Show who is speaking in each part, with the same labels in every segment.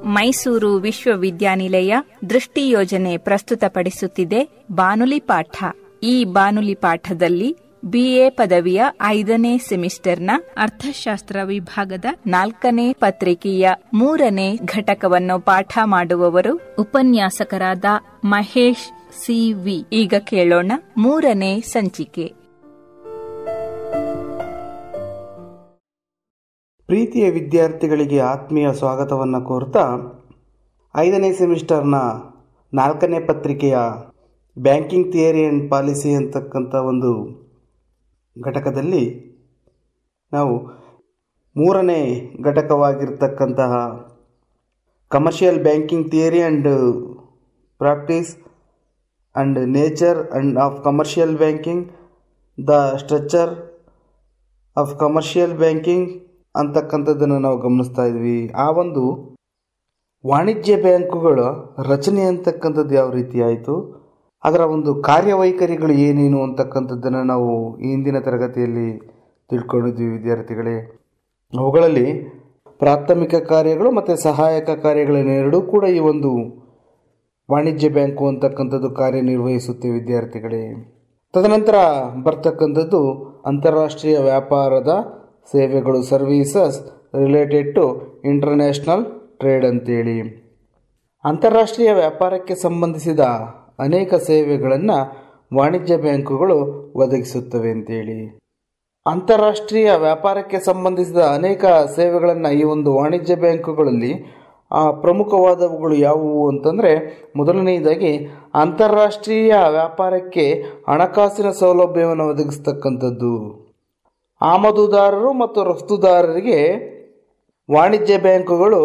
Speaker 1: ಮೈಸೂರು ವಿಶ್ವವಿದ್ಯಾನಿಲಯ ದೃಷ್ಟಿ ಯೋಜನೆ ಪ್ರಸ್ತುತಪಡಿಸುತ್ತಿದೆ ಬಾನುಲಿ ಪಾಠ ಈ ಬಾನುಲಿ ಪಾಠದಲ್ಲಿ ಬಿಎ ಪದವಿಯ ಐದನೇ ಸೆಮಿಸ್ಟರ್ನ ಅರ್ಥಶಾಸ್ತ್ರ ವಿಭಾಗದ ನಾಲ್ಕನೇ ಪತ್ರಿಕೆಯ ಮೂರನೇ ಘಟಕವನ್ನು ಪಾಠ ಮಾಡುವವರು ಉಪನ್ಯಾಸಕರಾದ ಮಹೇಶ್ ಸಿವಿ ಈಗ ಕೇಳೋಣ ಮೂರನೇ ಸಂಚಿಕೆ
Speaker 2: ಪ್ರೀತಿಯ ವಿದ್ಯಾರ್ಥಿಗಳಿಗೆ ಆತ್ಮೀಯ ಸ್ವಾಗತವನ್ನು ಕೋರ್ತಾ ಐದನೇ ಸೆಮಿಸ್ಟರ್ನ ನಾಲ್ಕನೇ ಪತ್ರಿಕೆಯ ಬ್ಯಾಂಕಿಂಗ್ ಥಿಯರಿ ಆ್ಯಂಡ್ ಪಾಲಿಸಿ ಅಂತಕ್ಕಂಥ ಒಂದು ಘಟಕದಲ್ಲಿ ನಾವು ಮೂರನೇ ಘಟಕವಾಗಿರ್ತಕ್ಕಂತಹ commercial banking theory and practice and nature and of commercial banking the structure of commercial banking ಅಂತಕ್ಕಂಥದ್ದನ್ನು ನಾವು ಗಮನಿಸ್ತಾ ಇದ್ವಿ ಆ ಒಂದು ವಾಣಿಜ್ಯ ಬ್ಯಾಂಕುಗಳ ರಚನೆ ಅಂತಕ್ಕಂಥದ್ದು ಯಾವ ರೀತಿ ಆಯಿತು ಅದರ ಒಂದು ಕಾರ್ಯವೈಖರಿಗಳು ಏನೇನು ಅಂತಕ್ಕಂಥದ್ದನ್ನು ನಾವು ಈ ಹಿಂದಿನ ತರಗತಿಯಲ್ಲಿ ತಿಳ್ಕೊಂಡಿದ್ವಿ ವಿದ್ಯಾರ್ಥಿಗಳೇ ಅವುಗಳಲ್ಲಿ ಪ್ರಾಥಮಿಕ ಕಾರ್ಯಗಳು ಮತ್ತು ಸಹಾಯಕ ಕಾರ್ಯಗಳನ್ನೆರಡೂ ಕೂಡ ಈ ಒಂದು ವಾಣಿಜ್ಯ ಬ್ಯಾಂಕು ಅಂತಕ್ಕಂಥದ್ದು ಕಾರ್ಯನಿರ್ವಹಿಸುತ್ತೆ ವಿದ್ಯಾರ್ಥಿಗಳೇ ತದನಂತರ ಬರ್ತಕ್ಕಂಥದ್ದು ಅಂತಾರಾಷ್ಟ್ರೀಯ ವ್ಯಾಪಾರದ ಸೇವೆಗಳು services related to international trade ಅಂತೇಳಿ ಅಂತಾರಾಷ್ಟ್ರೀಯ ವ್ಯಾಪಾರಕ್ಕೆ ಸಂಬಂಧಿಸಿದ ಅನೇಕ ಸೇವೆಗಳನ್ನು ವಾಣಿಜ್ಯ ಬ್ಯಾಂಕುಗಳು ಒದಗಿಸುತ್ತವೆ ಅಂತೇಳಿ ಅಂತಾರಾಷ್ಟ್ರೀಯ ವ್ಯಾಪಾರಕ್ಕೆ ಸಂಬಂಧಿಸಿದ ಅನೇಕ ಸೇವೆಗಳನ್ನು ಈ ಒಂದು ವಾಣಿಜ್ಯ ಬ್ಯಾಂಕುಗಳಲ್ಲಿ ಆ ಪ್ರಮುಖವಾದವುಗಳು ಯಾವುವು ಅಂತಂದರೆ ಮೊದಲನೆಯದಾಗಿ ಅಂತಾರಾಷ್ಟ್ರೀಯ ವ್ಯಾಪಾರಕ್ಕೆ ಹಣಕಾಸಿನ ಸೌಲಭ್ಯವನ್ನು ಒದಗಿಸ್ತಕ್ಕಂಥದ್ದು ಆಮದುದಾರರು ಮತ್ತು ರಫ್ತುದಾರರಿಗೆ ವಾಣಿಜ್ಯ ಬ್ಯಾಂಕುಗಳು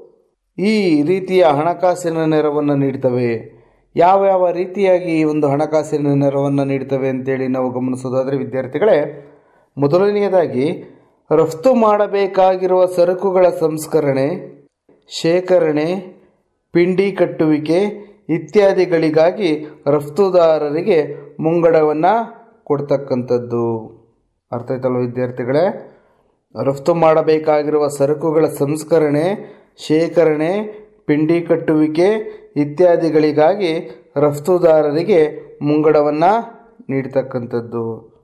Speaker 2: ಈ ರೀತಿಯ ಹಣಕಾಸಿನ ನೆರವನ್ನು ನೀಡ್ತವೆ ಯಾವ ಯಾವ ರೀತಿಯಾಗಿ ಈ ಒಂದು ಹಣಕಾಸಿನ ನೆರವನ್ನು ನೀಡ್ತವೆ ಅಂತೇಳಿ ನಾವು ಗಮನಿಸೋದಾದರೆ ವಿದ್ಯಾರ್ಥಿಗಳೇ ಮೊದಲನೆಯದಾಗಿ ರಫ್ತು ಮಾಡಬೇಕಾಗಿರುವ ಸರಕುಗಳ ಸಂಸ್ಕರಣೆ ಶೇಖರಣೆ ಪಿಂಡಿ ಕಟ್ಟುವಿಕೆ ಇತ್ಯಾದಿಗಳಿಗಾಗಿ ರಫ್ತುದಾರರಿಗೆ ಮುಂಗಡವನ್ನು ಕೊಡ್ತಕ್ಕಂಥದ್ದು ಅರ್ಥ ಆಯ್ತಲ್ವ ವಿದ್ಯಾರ್ಥಿಗಳೇ ರಫ್ತು ಮಾಡಬೇಕಾಗಿರುವ ಸರಕುಗಳ ಸಂಸ್ಕರಣೆ ಶೇಖರಣೆ ಪಿಂಡಿ ಕಟ್ಟುವಿಕೆ ಇತ್ಯಾದಿಗಳಿಗಾಗಿ ರಫ್ತುದಾರರಿಗೆ ಮುಂಗಡವನ್ನು ನೀಡ್ತಕ್ಕಂಥದ್ದು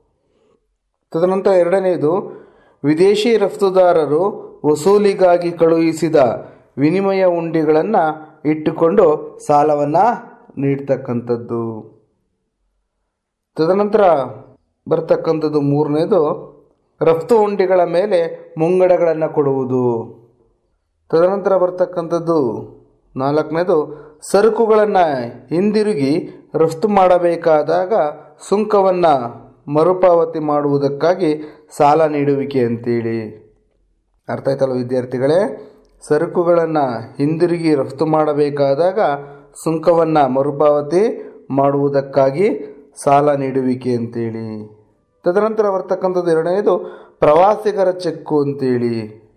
Speaker 2: ತದನಂತರ ಎರಡನೆಯದು ವಿದೇಶಿ ರಫ್ತುದಾರರು ವಸೂಲಿಗಾಗಿ ಕಳುಹಿಸಿದ ವಿನಿಮಯ ಉಂಡಿಗಳನ್ನು ಇಟ್ಟುಕೊಂಡು ಸಾಲವನ್ನು ನೀಡ್ತಕ್ಕಂಥದ್ದು ತದನಂತರ ಬರ್ತಕ್ಕಂಥದ್ದು ಮೂರನೇದು ರಫ್ತು ಉಂಡಿಗಳ ಮೇಲೆ ಮುಂಗಡಗಳನ್ನು ಕೊಡುವುದು ತದನಂತರ ಬರ್ತಕ್ಕಂಥದ್ದು ನಾಲ್ಕನೇದು ಸರಕುಗಳನ್ನು ಹಿಂದಿರುಗಿ ರಫ್ತು ಮಾಡಬೇಕಾದಾಗ ಸುಂಕವನ್ನು ಮರುಪಾವತಿ ಮಾಡುವುದಕ್ಕಾಗಿ ಸಾಲ ನೀಡುವಿಕೆ ಅಂತೇಳಿ ಅರ್ಥ ಆಯ್ತಲ್ಲ ವಿದ್ಯಾರ್ಥಿಗಳೇ ಸರಕುಗಳನ್ನು ಹಿಂದಿರುಗಿ ರಫ್ತು ಮಾಡಬೇಕಾದಾಗ ಸುಂಕವನ್ನು ಮರುಪಾವತಿ ಮಾಡುವುದಕ್ಕಾಗಿ ಸಾಲ ನೀಡುವಿಕೆ ಅಂತೇಳಿ ತದನಂತರ ಬರ್ತಕ್ಕಂಥದ್ದು ಎರಡನೇದು ಪ್ರವಾಸಿಗರ ಚೆಕ್ಕು ಅಂತೇಳಿ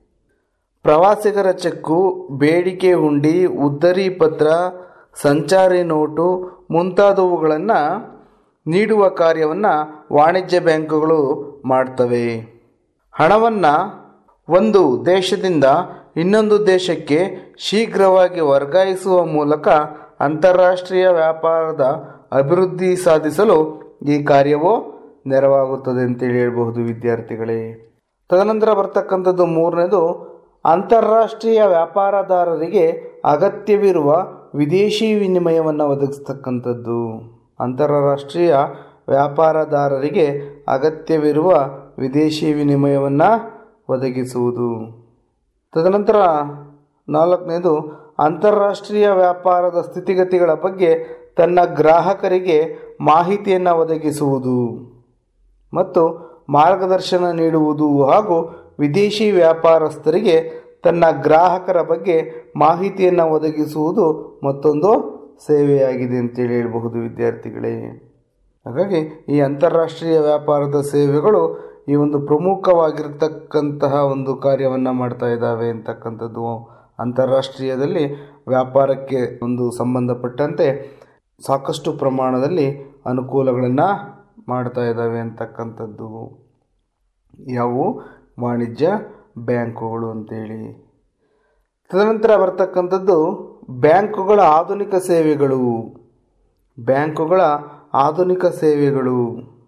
Speaker 2: ಪ್ರವಾಸಿಗರ ಚೆಕ್ಕು ಬೇಡಿಕೆ ಹುಂಡಿ ಉದ್ದರಿ ಪತ್ರ ಸಂಚಾರಿ ನೋಟು ಮುಂತಾದವುಗಳನ್ನು ನೀಡುವ ಕಾರ್ಯವನ್ನು ವಾಣಿಜ್ಯ ಬ್ಯಾಂಕುಗಳು ಮಾಡ್ತವೆ ಹಣವನ್ನು ಒಂದು ದೇಶದಿಂದ ಇನ್ನೊಂದು ದೇಶಕ್ಕೆ ಶೀಘ್ರವಾಗಿ ವರ್ಗಾಯಿಸುವ ಮೂಲಕ ಅಂತಾರಾಷ್ಟ್ರೀಯ ವ್ಯಾಪಾರದ ಅಭಿವೃದ್ಧಿ ಸಾಧಿಸಲು ಈ ಕಾರ್ಯವು ನೆರವಾಗುತ್ತದೆ ಅಂತೇಳಿ ಹೇಳ್ಬಹುದು ವಿದ್ಯಾರ್ಥಿಗಳೇ ತದನಂತರ ಬರ್ತಕ್ಕಂಥದ್ದು ಮೂರನೇದು ಅಂತಾರಾಷ್ಟ್ರೀಯ ವ್ಯಾಪಾರದಾರರಿಗೆ ಅಗತ್ಯವಿರುವ ವಿದೇಶಿ ವಿನಿಮಯವನ್ನು ಒದಗಿಸ್ತಕ್ಕಂಥದ್ದು ಅಂತಾರಾಷ್ಟ್ರೀಯ ವ್ಯಾಪಾರದಾರರಿಗೆ ಅಗತ್ಯವಿರುವ ವಿದೇಶಿ ವಿನಿಮಯವನ್ನು ಒದಗಿಸುವುದು ತದನಂತರ ನಾಲ್ಕನೇದು ಅಂತಾರಾಷ್ಟ್ರೀಯ ವ್ಯಾಪಾರದ ಸ್ಥಿತಿಗತಿಗಳ ಬಗ್ಗೆ ತನ್ನ ಗ್ರಾಹಕರಿಗೆ ಮಾಹಿತಿಯನ್ನು ಒದಗಿಸುವುದು ಮತ್ತು ಮಾರ್ಗದರ್ಶನ ನೀಡುವುದು ಹಾಗೂ ವಿದೇಶಿ ವ್ಯಾಪಾರಸ್ಥರಿಗೆ ತನ್ನ ಗ್ರಾಹಕರ ಬಗ್ಗೆ ಮಾಹಿತಿಯನ್ನು ಒದಗಿಸುವುದು ಮತ್ತೊಂದು ಸೇವೆಯಾಗಿದೆ ಅಂತೇಳಿ ಹೇಳಬಹುದು ವಿದ್ಯಾರ್ಥಿಗಳೇ ಹಾಗಾಗಿ ಈ ಅಂತಾರಾಷ್ಟ್ರೀಯ ವ್ಯಾಪಾರದ ಸೇವೆಗಳು ಈ ಒಂದು ಪ್ರಮುಖವಾಗಿರ್ತಕ್ಕಂತಹ ಒಂದು ಕಾರ್ಯವನ್ನು ಮಾಡ್ತಾ ಇದ್ದಾವೆ ಅಂತಕ್ಕಂಥದ್ದು ಅಂತಾರಾಷ್ಟ್ರೀಯದಲ್ಲಿ ವ್ಯಾಪಾರಕ್ಕೆ ಒಂದು ಸಂಬಂಧಪಟ್ಟಂತೆ ಸಾಕಷ್ಟು ಪ್ರಮಾಣದಲ್ಲಿ ಅನುಕೂಲಗಳನ್ನು ಮಾಡ್ತಾ ಇದ್ದಾವೆ ಅಂತಕ್ಕಂಥದ್ದು ಯಾವುವು ವಾಣಿಜ್ಯ ಬ್ಯಾಂಕುಗಳು ಅಂತೇಳಿ ತದನಂತರ ಬರ್ತಕ್ಕಂಥದ್ದು ಬ್ಯಾಂಕುಗಳ ಆಧುನಿಕ ಸೇವೆಗಳು ಬ್ಯಾಂಕುಗಳ ಆಧುನಿಕ ಸೇವೆಗಳು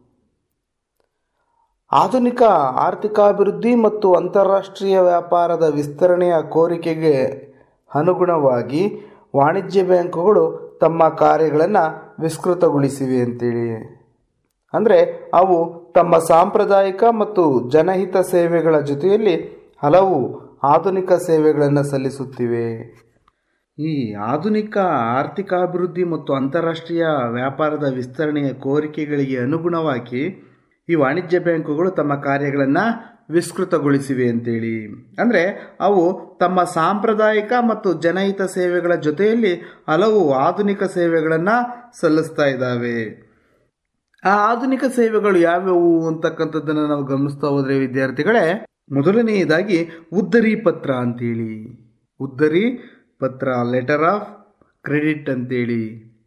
Speaker 2: ಆಧುನಿಕ ಆರ್ಥಿಕಾಭಿವೃದ್ಧಿ ಮತ್ತು ಅಂತಾರಾಷ್ಟ್ರೀಯ ವ್ಯಾಪಾರದ ವಿಸ್ತರಣೆಯ ಕೋರಿಕೆಗೆ ಅನುಗುಣವಾಗಿ ವಾಣಿಜ್ಯ ಬ್ಯಾಂಕುಗಳು ತಮ್ಮ ಕಾರ್ಯಗಳನ್ನು ವಿಸ್ತೃತಗೊಳಿಸಿವೆ ಅಂತೇಳಿ ಅಂದರೆ ಅವು ತಮ್ಮ ಸಾಂಪ್ರದಾಯಿಕ ಮತ್ತು ಜನಹಿತ ಸೇವೆಗಳ ಜೊತೆಯಲ್ಲಿ ಹಲವು ಆಧುನಿಕ ಸೇವೆಗಳನ್ನು ಸಲ್ಲಿಸುತ್ತಿವೆ ಈ ಆಧುನಿಕ ಆರ್ಥಿಕಾಭಿವೃದ್ಧಿ ಮತ್ತು ಅಂತಾರಾಷ್ಟ್ರೀಯ ವ್ಯಾಪಾರದ ವಿಸ್ತರಣೆಯ ಕೋರಿಕೆಗಳಿಗೆ ಅನುಗುಣವಾಗಿ ಈ ವಾಣಿಜ್ಯ ಬ್ಯಾಂಕುಗಳು ತಮ್ಮ ಕಾರ್ಯಗಳನ್ನು ವಿಸ್ತೃತಗೊಳಿಸಿವೆ ಅಂತೇಳಿ ಅಂದರೆ ಅವು ತಮ್ಮ ಸಾಂಪ್ರದಾಯಿಕ ಮತ್ತು ಜನಹಿತ ಸೇವೆಗಳ ಜೊತೆಯಲ್ಲಿ ಹಲವು ಆಧುನಿಕ ಸೇವೆಗಳನ್ನು ಸಲ್ಲಿಸ್ತಾ ಇದ್ದಾವೆ ಆ ಆಧುನಿಕ ಸೇವೆಗಳು ಯಾವ್ಯಾವು ಅಂತಕ್ಕಂಥದ್ದನ್ನು ನಾವು ಗಮನಿಸ್ತಾ ಹೋದ್ರೆ ವಿದ್ಯಾರ್ಥಿಗಳೇ ಮೊದಲನೆಯದಾಗಿ ಉದ್ದರಿ ಪತ್ರ ಅಂತೇಳಿ ಉದ್ದರಿ ಪತ್ರ ಲೆಟರ್ ಆಫ್ ಕ್ರೆಡಿಟ್ ಅಂತೇಳಿ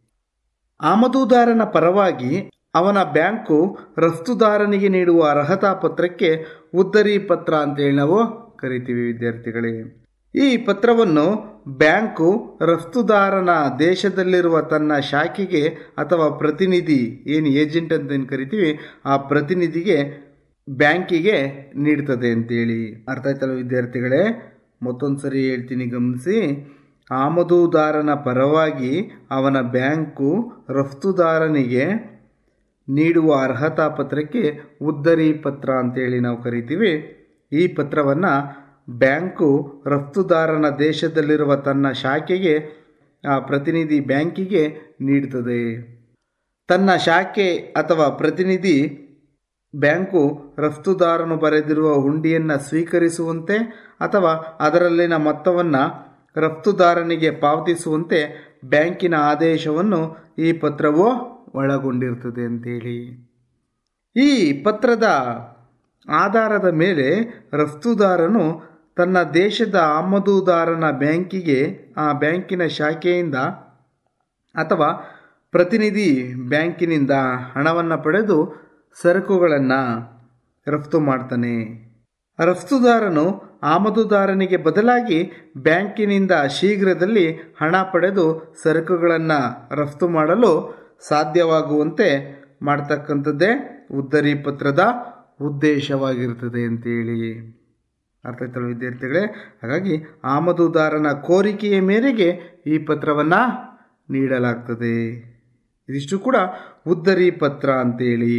Speaker 2: ಆಮದುದಾರನ ಪರವಾಗಿ ಅವನ ಬ್ಯಾಂಕು ರಫ್ತುದಾರನಿಗೆ ನೀಡುವ ಅರ್ಹತಾ ಪತ್ರಕ್ಕೆ ಉದ್ದರಿ ಪತ್ರ ಅಂತೇಳಿ ನಾವು ಕರಿತೀವಿ ವಿದ್ಯಾರ್ಥಿಗಳೇ ಈ ಪತ್ರವನ್ನು ಬ್ಯಾಂಕು ರಫ್ತುದಾರನ ದೇಶದಲ್ಲಿರುವ ತನ್ನ ಶಾಖೆಗೆ ಅಥವಾ ಪ್ರತಿನಿಧಿ ಏನು ಏಜೆಂಟ್ ಅಂತ ಏನು ಕರಿತೀವಿ ಆ ಪ್ರತಿನಿಧಿಗೆ ಬ್ಯಾಂಕಿಗೆ ನೀಡ್ತದೆ ಅಂತೇಳಿ ಅರ್ಥ ಆಯ್ತಲ್ಲ ವಿದ್ಯಾರ್ಥಿಗಳೇ ಮತ್ತೊಂದು ಸರಿ ಹೇಳ್ತೀನಿ ಗಮನಿಸಿ ಆಮದುದಾರನ ಪರವಾಗಿ ಅವನ ಬ್ಯಾಂಕು ರಫ್ತುದಾರನಿಗೆ ನೀಡುವ ಅರ್ಹತಾ ಪತ್ರಕ್ಕೆ ಉದ್ದರಿ ಪತ್ರ ಅಂತೇಳಿ ನಾವು ಕರಿತೀವಿ ಈ ಪತ್ರವನ್ನು ಬ್ಯಾಂಕು ರಫ್ತುದಾರನ ದೇಶದಲ್ಲಿರುವ ತನ್ನ ಶಾಖೆಗೆ ಆ ಪ್ರತಿನಿಧಿ ಬ್ಯಾಂಕಿಗೆ ನೀಡುತ್ತದೆ ತನ್ನ ಶಾಖೆ ಅಥವಾ ಪ್ರತಿನಿಧಿ ಬ್ಯಾಂಕು ರಫ್ತುದಾರನು ಬರೆದಿರುವ ಹುಂಡಿಯನ್ನು ಸ್ವೀಕರಿಸುವಂತೆ ಅಥವಾ ಅದರಲ್ಲಿನ ಮೊತ್ತವನ್ನು ರಫ್ತುದಾರನಿಗೆ ಪಾವತಿಸುವಂತೆ ಬ್ಯಾಂಕಿನ ಆದೇಶವನ್ನು ಈ ಪತ್ರವು ಒಳಗೊಂಡಿರ್ತದೆ ಅಂತೇಳಿ ಈ ಪತ್ರದ ಆಧಾರದ ಮೇಲೆ ರಫ್ತುದಾರನು ತನ್ನ ದೇಶದ ಆಮದುದಾರನ ಬ್ಯಾಂಕಿಗೆ ಆ ಬ್ಯಾಂಕಿನ ಶಾಖೆಯಿಂದ ಅಥವಾ ಪ್ರತಿನಿಧಿ ಬ್ಯಾಂಕಿನಿಂದ ಹಣವನ್ನು ಪಡೆದು ಸರಕುಗಳನ್ನು ರಫ್ತು ಮಾಡ್ತಾನೆ ರಫ್ತುದಾರನು ಆಮದುದಾರನಿಗೆ ಬದಲಾಗಿ ಬ್ಯಾಂಕಿನಿಂದ ಶೀಘ್ರದಲ್ಲಿ ಹಣ ಪಡೆದು ಸರಕುಗಳನ್ನು ರಫ್ತು ಮಾಡಲು ಸಾಧ್ಯವಾಗುವಂತೆ ಮಾಡ್ತಕ್ಕಂಥದ್ದೇ ಉದ್ದರಿ ಪತ್ರದ ಉದ್ದೇಶವಾಗಿರ್ತದೆ ಅಂತೇಳಿ ಅರ್ಥ ಆಯ್ತಲ್ಲ ವಿದ್ಯಾರ್ಥಿಗಳೇ ಹಾಗಾಗಿ ಆಮದುದಾರನ ಕೋರಿಕೆಯ ಮೇರೆಗೆ ಈ ಪತ್ರವನ್ನು ನೀಡಲಾಗ್ತದೆ ಇದಿಷ್ಟು ಕೂಡ ಉದ್ದರಿ ಪತ್ರ ಅಂತೇಳಿ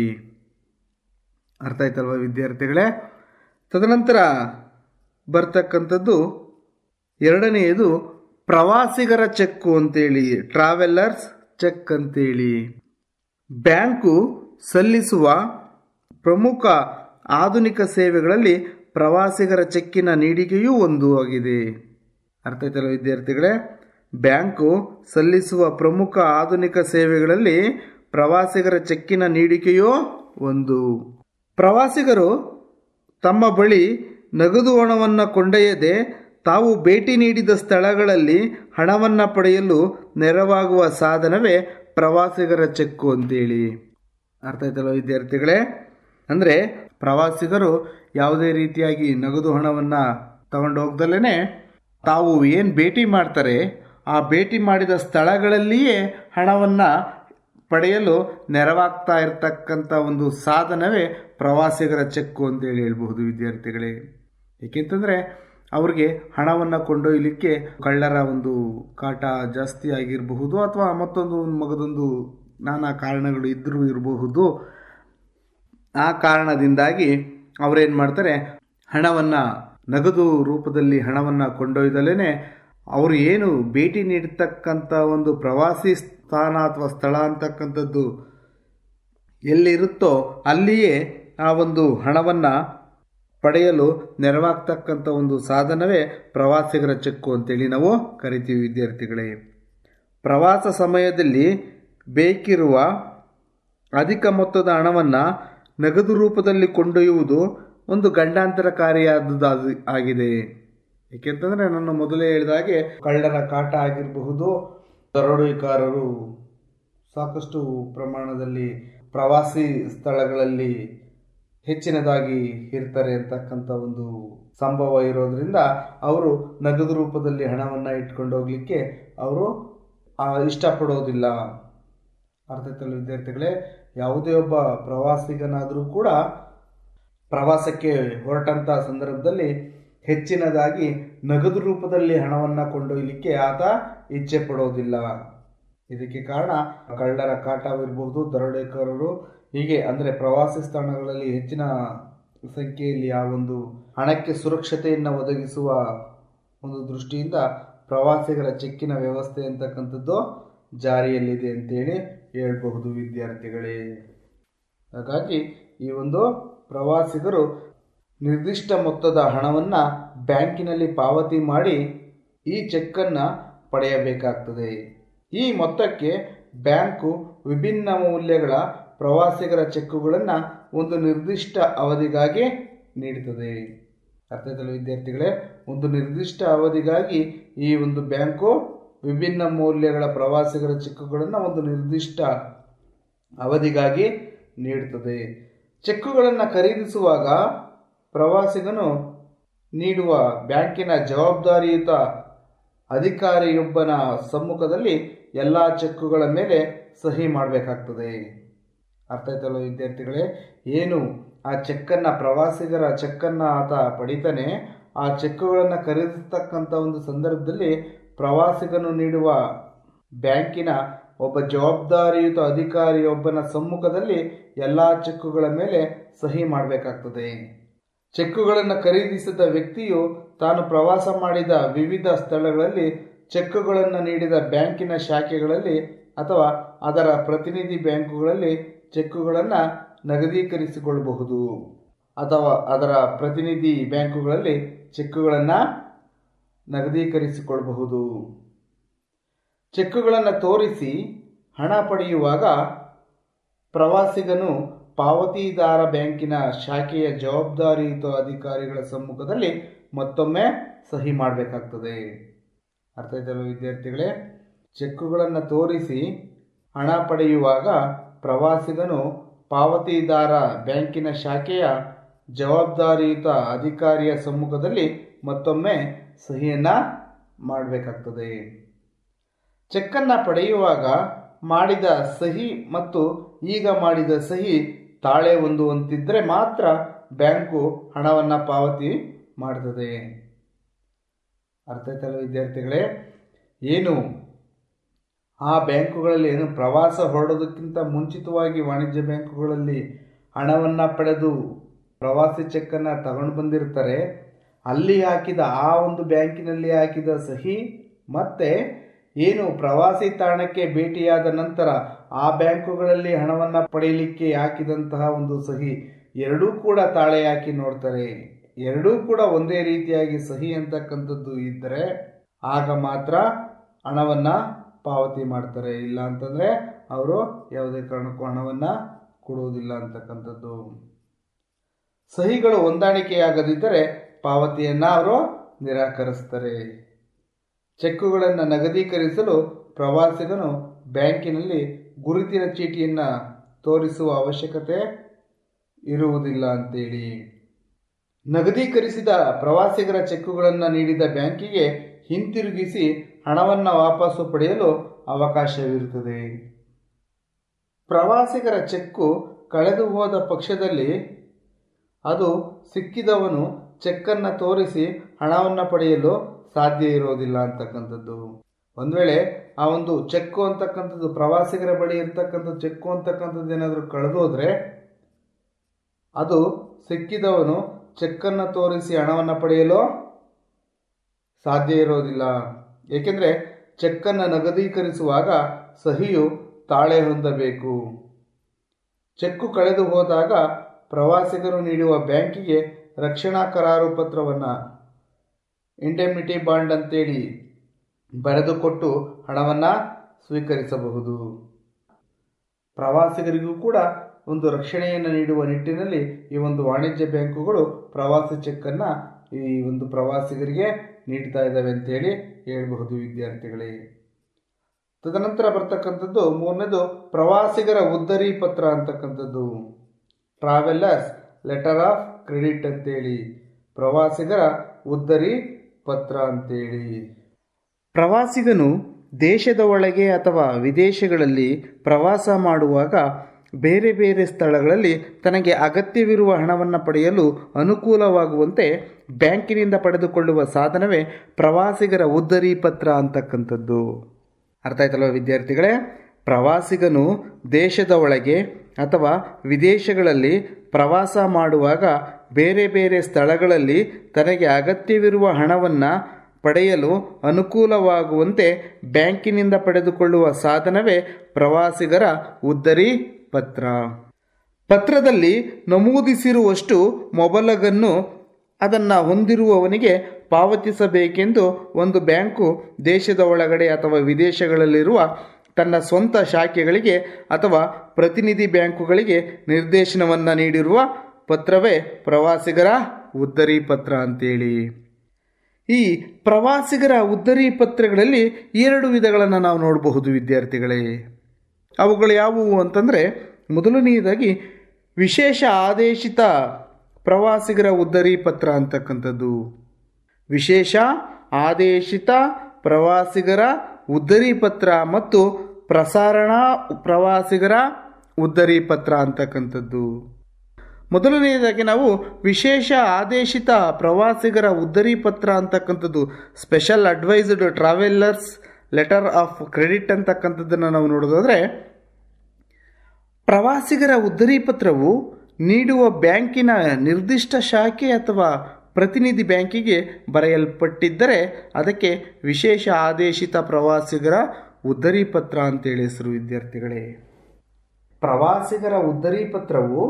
Speaker 2: ಅರ್ಥ ಆಯ್ತಲ್ವ ವಿದ್ಯಾರ್ಥಿಗಳೇ ತದನಂತರ ಬರ್ತಕ್ಕಂಥದ್ದು ಎರಡನೆಯದು ಪ್ರವಾಸಿಗರ ಚೆಕ್ಕು ಅಂತೇಳಿ ಟ್ರಾವೆಲರ್ಸ್ ಚೆಕ್ ಅಂತೇಳಿ ಬ್ಯಾಂಕು ಸಲ್ಲಿಸುವ ಪ್ರಮುಖ ಆಧುನಿಕ ಸೇವೆಗಳಲ್ಲಿ ಪ್ರವಾಸಿಗರ ಚೆಕ್ಕಿನ ನೀಡಿಕೆಯೂ ಒಂದು ಆಗಿದೆ ಅರ್ಥ ಆಯ್ತಲ್ಲ ವಿದ್ಯಾರ್ಥಿಗಳೇ ಬ್ಯಾಂಕು ಸಲ್ಲಿಸುವ ಪ್ರಮುಖ ಆಧುನಿಕ ಸೇವೆಗಳಲ್ಲಿ ಪ್ರವಾಸಿಗರ ಚೆಕ್ಕಿನ ನೀಡಿಕೆಯೂ ಒಂದು ಪ್ರವಾಸಿಗರು ತಮ್ಮ ಬಳಿ ನಗದು ಹಣವನ್ನು ಕೊಂಡೊಯ್ಯದೆ ತಾವು ಭೇಟಿ ನೀಡಿದ ಸ್ಥಳಗಳಲ್ಲಿ ಹಣವನ್ನು ಪಡೆಯಲು ನೆರವಾಗುವ ಸಾಧನವೇ ಪ್ರವಾಸಿಗರ ಚೆಕ್ಕು ಅಂತೇಳಿ ಅರ್ಥ ಆಯ್ತಲ್ಲ ವಿದ್ಯಾರ್ಥಿಗಳೇ ಅಂದರೆ ಪ್ರವಾಸಿಗರು ಯಾವುದೇ ರೀತಿಯಾಗಿ ನಗದು ಹಣವನ್ನು ತಗೊಂಡು ಹೋಗ್ದಲೇ ತಾವು ಏನು ಭೇಟಿ ಮಾಡ್ತಾರೆ ಆ ಭೇಟಿ ಮಾಡಿದ ಸ್ಥಳಗಳಲ್ಲಿಯೇ ಹಣವನ್ನು ಪಡೆಯಲು ನೆರವಾಗ್ತಾ ಇರತಕ್ಕಂಥ ಒಂದು ಸಾಧನವೇ ಪ್ರವಾಸಿಗರ ಚೆಕ್ಕು ಅಂತೇಳಿ ಹೇಳ್ಬಹುದು ವಿದ್ಯಾರ್ಥಿಗಳೇ ಏಕೆಂತಂದರೆ ಅವ್ರಿಗೆ ಹಣವನ್ನು ಕೊಂಡೊಯ್ಯಲಿಕ್ಕೆ ಕಳ್ಳರ ಒಂದು ಕಾಟ ಜಾಸ್ತಿ ಆಗಿರಬಹುದು ಅಥವಾ ಮತ್ತೊಂದು ಮಗದೊಂದು ನಾನಾ ಕಾರಣಗಳು ಇದ್ದರೂ ಇರಬಹುದು ಆ ಕಾರಣದಿಂದಾಗಿ ಅವರೇನು ಮಾಡ್ತಾರೆ ಹಣವನ್ನು ನಗದು ರೂಪದಲ್ಲಿ ಹಣವನ್ನು ಕೊಂಡೊಯ್ದಲೇ ಅವರು ಏನು ಭೇಟಿ ನೀಡತಕ್ಕಂಥ ಒಂದು ಪ್ರವಾಸಿ ಸ್ಥಾನ ಅಥವಾ ಸ್ಥಳ ಅಂತಕ್ಕಂಥದ್ದು ಎಲ್ಲಿರುತ್ತೋ ಅಲ್ಲಿಯೇ ಆ ಒಂದು ಹಣವನ್ನು ಪಡೆಯಲು ನೆರವಾಗ್ತಕ್ಕಂಥ ಒಂದು ಸಾಧನವೇ ಪ್ರವಾಸಿಗರ ಚೆಕ್ಕು ಅಂತೇಳಿ ನಾವು ಕರಿತೀವಿ ವಿದ್ಯಾರ್ಥಿಗಳೇ ಪ್ರವಾಸ ಸಮಯದಲ್ಲಿ ಬೇಕಿರುವ ಅಧಿಕ ಮೊತ್ತದ ಹಣವನ್ನು ನಗದು ರೂಪದಲ್ಲಿ ಕೊಂಡೊಯ್ಯುವುದು ಒಂದು ಗಂಡಾಂತರಕಾರಿಯಾದುದು ಆಗಿದೆ ಏಕೆಂತಂದರೆ ನಾನು ಮೊದಲೇ ಹೇಳಿದ ಹಾಗೆ ಕಳ್ಳರ ಕಾಟ ಆಗಿರಬಹುದು ದರೋಡೆಕಾರರು ಸಾಕಷ್ಟು ಪ್ರಮಾಣದಲ್ಲಿ ಪ್ರವಾಸಿ ಸ್ಥಳಗಳಲ್ಲಿ ಹೆಚ್ಚಿನದಾಗಿ ಇರ್ತಾರೆ ಅಂತಕ್ಕಂಥ ಒಂದು ಸಂಭವ ಇರೋದ್ರಿಂದ ಅವರು ನಗದು ರೂಪದಲ್ಲಿ ಹಣವನ್ನು ಇಟ್ಕೊಂಡು ಹೋಗ್ಲಿಕ್ಕೆ ಅವರು ಆ, ಇಷ್ಟಪಡೋದಿಲ್ಲ ಅರ್ಥ ಆಯ್ತಲ್ಲ ವಿದ್ಯಾರ್ಥಿಗಳೇ ಯಾವುದೇ ಒಬ್ಬ ಪ್ರವಾಸಿಗನಾದರೂ ಕೂಡ ಪ್ರವಾಸಕ್ಕೆ ಹೊರಟಂತ ಸಂದರ್ಭದಲ್ಲಿ ಹೆಚ್ಚಿನದಾಗಿ ನಗದು ರೂಪದಲ್ಲಿ ಹಣವನ್ನು ಕೊಂಡೊಯ್ಯಲಿಕ್ಕೆ ಆತ ಇಚ್ಛೆ ಪಡೋದಿಲ್ಲ ಇದಕ್ಕೆ ಕಾರಣ ಕಳ್ಳರ ಕಾಟವಿರಬಹುದು ದರೋಡೆಕೋರರು ಹೀಗೆ ಅಂದರೆ ಪ್ರವಾಸಿ ಸ್ಥಾನಗಳಲ್ಲಿ ಹೆಚ್ಚಿನ ಸಂಖ್ಯೆಯಲ್ಲಿ ಆ ಒಂದು ಹಣಕ್ಕೆ ಸುರಕ್ಷತೆಯನ್ನು ಒದಗಿಸುವ ಒಂದು ದೃಷ್ಟಿಯಿಂದ ಪ್ರವಾಸಿಗರ ಚೆಕ್ಕಿನ ವ್ಯವಸ್ಥೆ ಅಂತಕ್ಕಂಥದ್ದು ಜಾರಿಯಲ್ಲಿದೆ ಅಂತೇಳಿ ಹೇಳ್ಬಹುದು ವಿದ್ಯಾರ್ಥಿಗಳೇ ಹಾಗಾಗಿ ಈ ಒಂದು ಪ್ರವಾಸಿಗರು ನಿರ್ದಿಷ್ಟ ಮೊತ್ತದ ಹಣವನ್ನು ಬ್ಯಾಂಕಿನಲ್ಲಿ ಪಾವತಿ ಮಾಡಿ ಈ ಚೆಕ್ಕನ್ನು ಪಡೆಯಬೇಕಾಗ್ತದೆ ಈ ಮೊತ್ತಕ್ಕೆ ಬ್ಯಾಂಕು ವಿಭಿನ್ನ ಮೌಲ್ಯಗಳ ಪ್ರವಾಸಿಗರ ಚೆಕ್ಕುಗಳನ್ನು ಒಂದು ನಿರ್ದಿಷ್ಟ ಅವಧಿಗಾಗಿ ನೀಡುತ್ತದೆ ಅರ್ಥ ಆಯ್ತಲ್ಲ ವಿದ್ಯಾರ್ಥಿಗಳೇ ಒಂದು ನಿರ್ದಿಷ್ಟ ಅವಧಿಗಾಗಿ ಈ ಒಂದು ಬ್ಯಾಂಕು ವಿಭಿನ್ನ ಮೌಲ್ಯಗಳ ಪ್ರವಾಸಿಗರ ಚೆಕ್ಕುಗಳನ್ನು ಒಂದು ನಿರ್ದಿಷ್ಟ ಅವಧಿಗಾಗಿ ನೀಡುತ್ತದೆ ಚೆಕ್ಕುಗಳನ್ನು ಖರೀದಿಸುವಾಗ ಪ್ರವಾಸಿಗನು ನೀಡುವ ಬ್ಯಾಂಕಿನ ಜವಾಬ್ದಾರಿಯುತ ಅಧಿಕಾರಿಯೊಬ್ಬನ ಸಮ್ಮುಖದಲ್ಲಿ ಎಲ್ಲ ಚೆಕ್ಕುಗಳ ಮೇಲೆ ಸಹಿ ಮಾಡಬೇಕಾಗ್ತದೆ ಅರ್ಥ ಆಯ್ತಲ್ಲ ವಿದ್ಯಾರ್ಥಿಗಳೇ ಏನು ಆ ಚೆಕ್ಕನ್ನು ಪ್ರವಾಸಿಗರ ಚೆಕ್ಕನ್ನು ಆತ ಪಡಿತಾನೆ ಆ ಚೆಕ್ಕುಗಳನ್ನು ಖರೀದಿಸ್ತಕ್ಕಂಥ ಒಂದು ಸಂದರ್ಭದಲ್ಲಿ ಪ್ರವಾಸಿಗನು ನೀಡುವ ಬ್ಯಾಂಕಿನ ಒಬ್ಬ ಜವಾಬ್ದಾರಿಯುತ ಅಧಿಕಾರಿಯೊಬ್ಬನ ಸಮ್ಮುಖದಲ್ಲಿ ಎಲ್ಲ ಚೆಕ್ಕುಗಳ ಮೇಲೆ ಸಹಿ ಮಾಡಬೇಕಾಗ್ತದೆ ಚೆಕ್ಕುಗಳನ್ನು ಖರೀದಿಸಿದ ವ್ಯಕ್ತಿಯು ತಾನು ಪ್ರವಾಸ ಮಾಡಿದ ವಿವಿಧ ಸ್ಥಳಗಳಲ್ಲಿ ಚೆಕ್ಕುಗಳನ್ನು ನೀಡಿದ ಬ್ಯಾಂಕಿನ ಶಾಖೆಗಳಲ್ಲಿ ಅಥವಾ ಅದರ ಪ್ರತಿನಿಧಿ ಬ್ಯಾಂಕುಗಳಲ್ಲಿ ಚೆಕ್ಕುಗಳನ್ನು ನಗದೀಕರಿಸಿಕೊಳ್ಳಬಹುದು ಅಥವಾ ಅದರ ಪ್ರತಿನಿಧಿ ಬ್ಯಾಂಕುಗಳಲ್ಲಿ ಚೆಕ್ಕುಗಳನ್ನು ನಗದೀಕರಿಸಿಕೊಳ್ಳಬಹುದು ಚೆಕ್ಕುಗಳನ್ನು ತೋರಿಸಿ ಹಣ ಪಡೆಯುವಾಗ ಪ್ರವಾಸಿಗನು ಪಾವತಿದಾರ ಬ್ಯಾಂಕಿನ ಶಾಖೆಯ ಜವಾಬ್ದಾರಿಯುತ ಅಧಿಕಾರಿಗಳ ಸಮ್ಮುಖದಲ್ಲಿ ಮತ್ತೊಮ್ಮೆ ಸಹಿ ಮಾಡಬೇಕಾಗ್ತದೆ ಅರ್ಥ ಆಯ್ತಲ್ಲ ವಿದ್ಯಾರ್ಥಿಗಳೇ ಚೆಕ್ಕುಗಳನ್ನು ತೋರಿಸಿ ಹಣ ಪಡೆಯುವಾಗ ಪ್ರವಾಸಿಗನು ಪಾವತಿದಾರ ಬ್ಯಾಂಕಿನ ಶಾಖೆಯ ಜವಾಬ್ದಾರಿಯುತ ಅಧಿಕಾರಿಯ ಸಮ್ಮುಖದಲ್ಲಿ ಮತ್ತೊಮ್ಮೆ ಸಹಿಯನ್ನು ಮಾಡಬೇಕಾಗ್ತದೆ ಚೆಕ್ಕನ್ನು ಪಡೆಯುವಾಗ ಮಾಡಿದ ಸಹಿ ಮತ್ತು ಈಗ ಮಾಡಿದ ಸಹಿ ತಾಳೆ ಹೊಂದುವಂತಿದ್ದರೆ ಮಾತ್ರ ಬ್ಯಾಂಕು ಹಣವನ್ನು ಪಾವತಿ ಮಾಡ್ತದೆ ಅರ್ಥ ಆಯ್ತಲ್ಲ ವಿದ್ಯಾರ್ಥಿಗಳೇ ಏನು ಆ ಬ್ಯಾಂಕುಗಳಲ್ಲಿ ಏನು ಪ್ರವಾಸ ಹೊರಡೋದಕ್ಕಿಂತ ಮುಂಚಿತವಾಗಿ ವಾಣಿಜ್ಯ ಬ್ಯಾಂಕುಗಳಲ್ಲಿ ಹಣವನ್ನು ಪಡೆದು ಪ್ರವಾಸಿ ಚೆಕ್ಕನ್ನು ತಗೊಂಡು ಬಂದಿರ್ತಾರೆ ಅಲ್ಲಿ ಹಾಕಿದ ಆ ಒಂದು ಬ್ಯಾಂಕಿನಲ್ಲಿ ಹಾಕಿದ ಸಹಿ ಮತ್ತೆ ಏನು ಪ್ರವಾಸಿ ತಾಣಕ್ಕೆ ಭೇಟಿಯಾದ ನಂತರ ಆ ಬ್ಯಾಂಕುಗಳಲ್ಲಿ ಹಣವನ್ನು ಪಡೆಯಲಿಕ್ಕೆ ಹಾಕಿದಂತಹ ಒಂದು ಸಹಿ ಎರಡೂ ಕೂಡ ತಾಳೆ ಹಾಕಿ ನೋಡ್ತಾರೆ ಎರಡೂ ಕೂಡ ಒಂದೇ ರೀತಿಯಾಗಿ ಸಹಿ ಅಂತಕ್ಕಂಥದ್ದು ಇದ್ದರೆ ಆಗ ಮಾತ್ರ ಹಣವನ್ನು ಪಾವತಿ ಮಾಡ್ತಾರೆ ಇಲ್ಲ ಅಂತಂದರೆ ಅವರು ಯಾವುದೇ ಕಾರಣಕ್ಕೂ ಹಣವನ್ನು ಕೊಡುವುದಿಲ್ಲ ಅಂತಕ್ಕಂಥದ್ದು ಸಹಿಗಳು ಹೊಂದಾಣಿಕೆಯಾಗದಿದ್ದರೆ ಪಾವತಿಯನ್ನು ಅವರು ನಿರಾಕರಿಸ್ತಾರೆ ಚೆಕ್ಕುಗಳನ್ನು ನಗದೀಕರಿಸಲು ಪ್ರವಾಸಿಗನು ಬ್ಯಾಂಕಿನಲ್ಲಿ ಗುರುತಿನ ಚೀಟಿಯನ್ನು ತೋರಿಸುವ ಅವಶ್ಯಕತೆ ಇರುವುದಿಲ್ಲ ಅಂತೇಳಿ ನಗದೀಕರಿಸಿದ ಪ್ರವಾಸಿಗರ ಚೆಕ್ಕುಗಳನ್ನು ನೀಡಿದ ಬ್ಯಾಂಕಿಗೆ ಹಿಂತಿರುಗಿಸಿ ಹಣವನ್ನು ವಾಪಸ್ಸು ಪಡೆಯಲು ಅವಕಾಶವಿರುತ್ತದೆ ಪ್ರವಾಸಿಗರ ಚೆಕ್ಕು ಕಳೆದು ಹೋದ ಪಕ್ಷದಲ್ಲಿ ಅದು ಸಿಕ್ಕಿದವನು ಚೆಕ್ಕನ್ನು ತೋರಿಸಿ ಹಣವನ್ನು ಪಡೆಯಲು ಸಾಧ್ಯ ಇರೋದಿಲ್ಲ ಅಂತಕ್ಕಂಥದ್ದು ಒಂದು ವೇಳೆ ಆ ಒಂದು ಚೆಕ್ಕು ಅಂತಕ್ಕಂಥದ್ದು ಪ್ರವಾಸಿಗರ ಬಳಿ ಇರ್ತಕ್ಕಂಥ ಚೆಕ್ಕು ಅಂತಕ್ಕಂಥದ್ದು ಏನಾದರೂ ಕಳೆದೋದ್ರೆ ಅದು ಸಿಕ್ಕಿದವನು ಚೆಕ್ಕನ್ನು ತೋರಿಸಿ ಹಣವನ್ನು ಪಡೆಯಲು ಸಾಧ್ಯ ಇರೋದಿಲ್ಲ ಏಕೆಂದರೆ ಚೆಕ್ಕನ್ನು ನಗದೀಕರಿಸುವಾಗ ಸಹಿಯು ತಾಳೆ ಹೊಂದಬೇಕು ಚೆಕ್ಕು ಕಳೆದು ಹೋದಾಗ ಪ್ರವಾಸಿಗರು ನೀಡುವ ಬ್ಯಾಂಕಿಗೆ ರಕ್ಷಣಾ ಕರಾರು ಪತ್ರವನ್ನು ಇಂಡೆಮಿಟಿ ಬಾಂಡ್ ಅಂತೇಳಿ ಬರೆದುಕೊಟ್ಟು ಹಣವನ್ನು ಸ್ವೀಕರಿಸಬಹುದು ಪ್ರವಾಸಿಗರಿಗೂ ಕೂಡ ಒಂದು ರಕ್ಷಣೆಯನ್ನು ನೀಡುವ ನಿಟ್ಟಿನಲ್ಲಿ ಈ ಒಂದು ವಾಣಿಜ್ಯ ಬ್ಯಾಂಕುಗಳು ಪ್ರವಾಸಿ ಚೆಕ್ಕನ್ನು ಈ ಒಂದು ಪ್ರವಾಸಿಗರಿಗೆ ನೀಡ್ತಾ ಇದ್ದಾವೆ ಅಂತೇಳಿ ಹೇಳಬಹುದು ವಿದ್ಯಾರ್ಥಿಗಳೇ ತದನಂತರ ಬರ್ತಕ್ಕಂಥದ್ದು ಮೂರನೇದು ಪ್ರವಾಸಿಗರ ಉದ್ದರಿ ಪತ್ರ ಅಂತಕ್ಕಂಥದ್ದು ಟ್ರಾವೆಲರ್ಸ್ ಲೆಟರ್ ಆಫ್ ಕ್ರೆಡಿಟ್ ಅಂತೇಳಿ ಪ್ರವಾಸಿಗರ ಉದ್ದರಿ ಪತ್ರ ಅಂತೇಳಿ ಪ್ರವಾಸಿಗನು ದೇಶದ ಒಳಗೆ ಅಥವಾ ವಿದೇಶಗಳಲ್ಲಿ ಪ್ರವಾಸ ಮಾಡುವಾಗ ಬೇರೆ ಬೇರೆ ಸ್ಥಳಗಳಲ್ಲಿ ತನಗೆ ಅಗತ್ಯವಿರುವ ಹಣವನ್ನು ಪಡೆಯಲು ಅನುಕೂಲವಾಗುವಂತೆ ಬ್ಯಾಂಕಿನಿಂದ ಪಡೆದುಕೊಳ್ಳುವ ಸಾಧನವೇ ಪ್ರವಾಸಿಗರ ಉದ್ದರಿ ಪತ್ರ ಅಂತಕ್ಕಂಥದ್ದು ಅರ್ಥ ಆಯ್ತಲ್ವ ವಿದ್ಯಾರ್ಥಿಗಳೇ ಪ್ರವಾಸಿಗನು ದೇಶದ ಒಳಗೆ ಅಥವಾ ವಿದೇಶಗಳಲ್ಲಿ ಪ್ರವಾಸ ಮಾಡುವಾಗ ಬೇರೆ ಬೇರೆ ಸ್ಥಳಗಳಲ್ಲಿ ತನಗೆ ಅಗತ್ಯವಿರುವ ಹಣವನ್ನು ಪಡೆಯಲು ಅನುಕೂಲವಾಗುವಂತೆ ಬ್ಯಾಂಕಿನಿಂದ ಪಡೆದುಕೊಳ್ಳುವ ಸಾಧನವೇ ಪ್ರವಾಸಿಗರ ಉದ್ದರಿ ಪತ್ರ ಪತ್ರದಲ್ಲಿ ನಮೂದಿಸಿರುವಷ್ಟು ಮೊಬಲಗನ್ನು ಅದನ್ನು ಹೊಂದಿರುವವನಿಗೆ ಪಾವತಿಸಬೇಕೆಂದು ಒಂದು ಬ್ಯಾಂಕು ದೇಶದ ಒಳಗಡೆ ಅಥವಾ ವಿದೇಶಗಳಲ್ಲಿರುವ ತನ್ನ ಸ್ವಂತ ಶಾಖೆಗಳಿಗೆ ಅಥವಾ ಪ್ರತಿನಿಧಿ ಬ್ಯಾಂಕುಗಳಿಗೆ ನಿರ್ದೇಶನವನ್ನು ನೀಡಿರುವ ಪತ್ರವೇ ಪ್ರವಾಸಿಗರ ಉದ್ದರಿ ಪತ್ರ ಅಂತೇಳಿ ಈ ಪ್ರವಾಸಿಗರ ಉದ್ದರಿ ಪತ್ರಗಳಲ್ಲಿ ಎರಡು ವಿಧಗಳನ್ನು ನಾವು ನೋಡಬಹುದು ವಿದ್ಯಾರ್ಥಿಗಳೇ ಅವುಗಳು ಯಾವುವು ಅಂತಂದರೆ ಮೊದಲನೆಯದಾಗಿ ವಿಶೇಷ ಆದೇಶಿತ ಪ್ರವಾಸಿಗರ ಉದ್ದರಿ ಪತ್ರ ಅಂತಕ್ಕಂಥದ್ದು ವಿಶೇಷ ಆದೇಶಿತ ಪ್ರವಾಸಿಗರ ಉದ್ದರಿ ಪತ್ರ ಮತ್ತು ಪ್ರಸಾರಣಾ ಪ್ರವಾಸಿಗರ ಉದ್ದರಿ ಪತ್ರ ಅಂತಕ್ಕಂಥದ್ದು ಮೊದಲನೆಯದಾಗಿ ನಾವು ವಿಶೇಷ ಆದೇಶಿತ ಪ್ರವಾಸಿಗರ ಉದ್ದರಿ ಪತ್ರ ಅಂತಕ್ಕಂಥದ್ದು special advised travellers letter of credit ಅಂತಕ್ಕಂಥದ್ದನ್ನು ನಾವು ನೋಡೋದಾದರೆ ಪ್ರವಾಸಿಗರ ಉದ್ದರಿ ಪತ್ರವು ನೀಡುವ ಬ್ಯಾಂಕಿನ ನಿರ್ದಿಷ್ಟ ಶಾಖೆ ಅಥವಾ ಪ್ರತಿನಿಧಿ ಬ್ಯಾಂಕಿಗೆ ಬರೆಯಲ್ಪಟ್ಟಿದ್ದರೆ ಅದಕ್ಕೆ ವಿಶೇಷ ಆದೇಶಿತ ಪ್ರವಾಸಿಗರ ಉದ್ದರಿ ಪತ್ರ ಅಂತೇಳಿ ಹೆಸರು ವಿದ್ಯಾರ್ಥಿಗಳೇ ಪ್ರವಾಸಿಗರ ಉದ್ದರಿ ಪತ್ರವು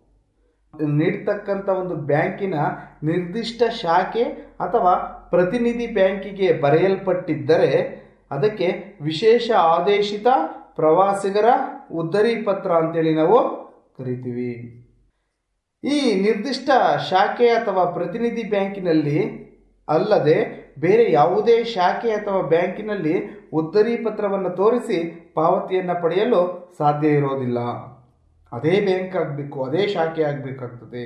Speaker 2: ನೀಡ್ತಕ್ಕಂಥ ಒಂದು ಬ್ಯಾಂಕಿನ ನಿರ್ದಿಷ್ಟ ಶಾಖೆ ಅಥವಾ ಪ್ರತಿನಿಧಿ ಬ್ಯಾಂಕಿಗೆ ಬರೆಯಲ್ಪಟ್ಟಿದ್ದರೆ ಅದಕ್ಕೆ ವಿಶೇಷ ಆದೇಶಿತ ಪ್ರವಾಸಿಗರ ಉದ್ದರಿ ಪತ್ರ ಅಂತೇಳಿ ನಾವು ಕರಿತೀವಿ ಈ ನಿರ್ದಿಷ್ಟ ಶಾಖೆ ಅಥವಾ ಪ್ರತಿನಿಧಿ ಬ್ಯಾಂಕಿನಲ್ಲಿ ಅಲ್ಲದೆ ಬೇರೆ ಯಾವುದೇ ಶಾಖೆ ಅಥವಾ ಬ್ಯಾಂಕಿನಲ್ಲಿ ಉದ್ದರಿ ಪತ್ರವನ್ನು ತೋರಿಸಿ ಪಾವತಿಯನ್ನು ಪಡೆಯಲು ಸಾಧ್ಯ ಇರೋದಿಲ್ಲ ಅದೇ ಬ್ಯಾಂಕ್ ಆಗಬೇಕು ಅದೇ ಶಾಖೆ ಆಗಬೇಕಾಗ್ತದೆ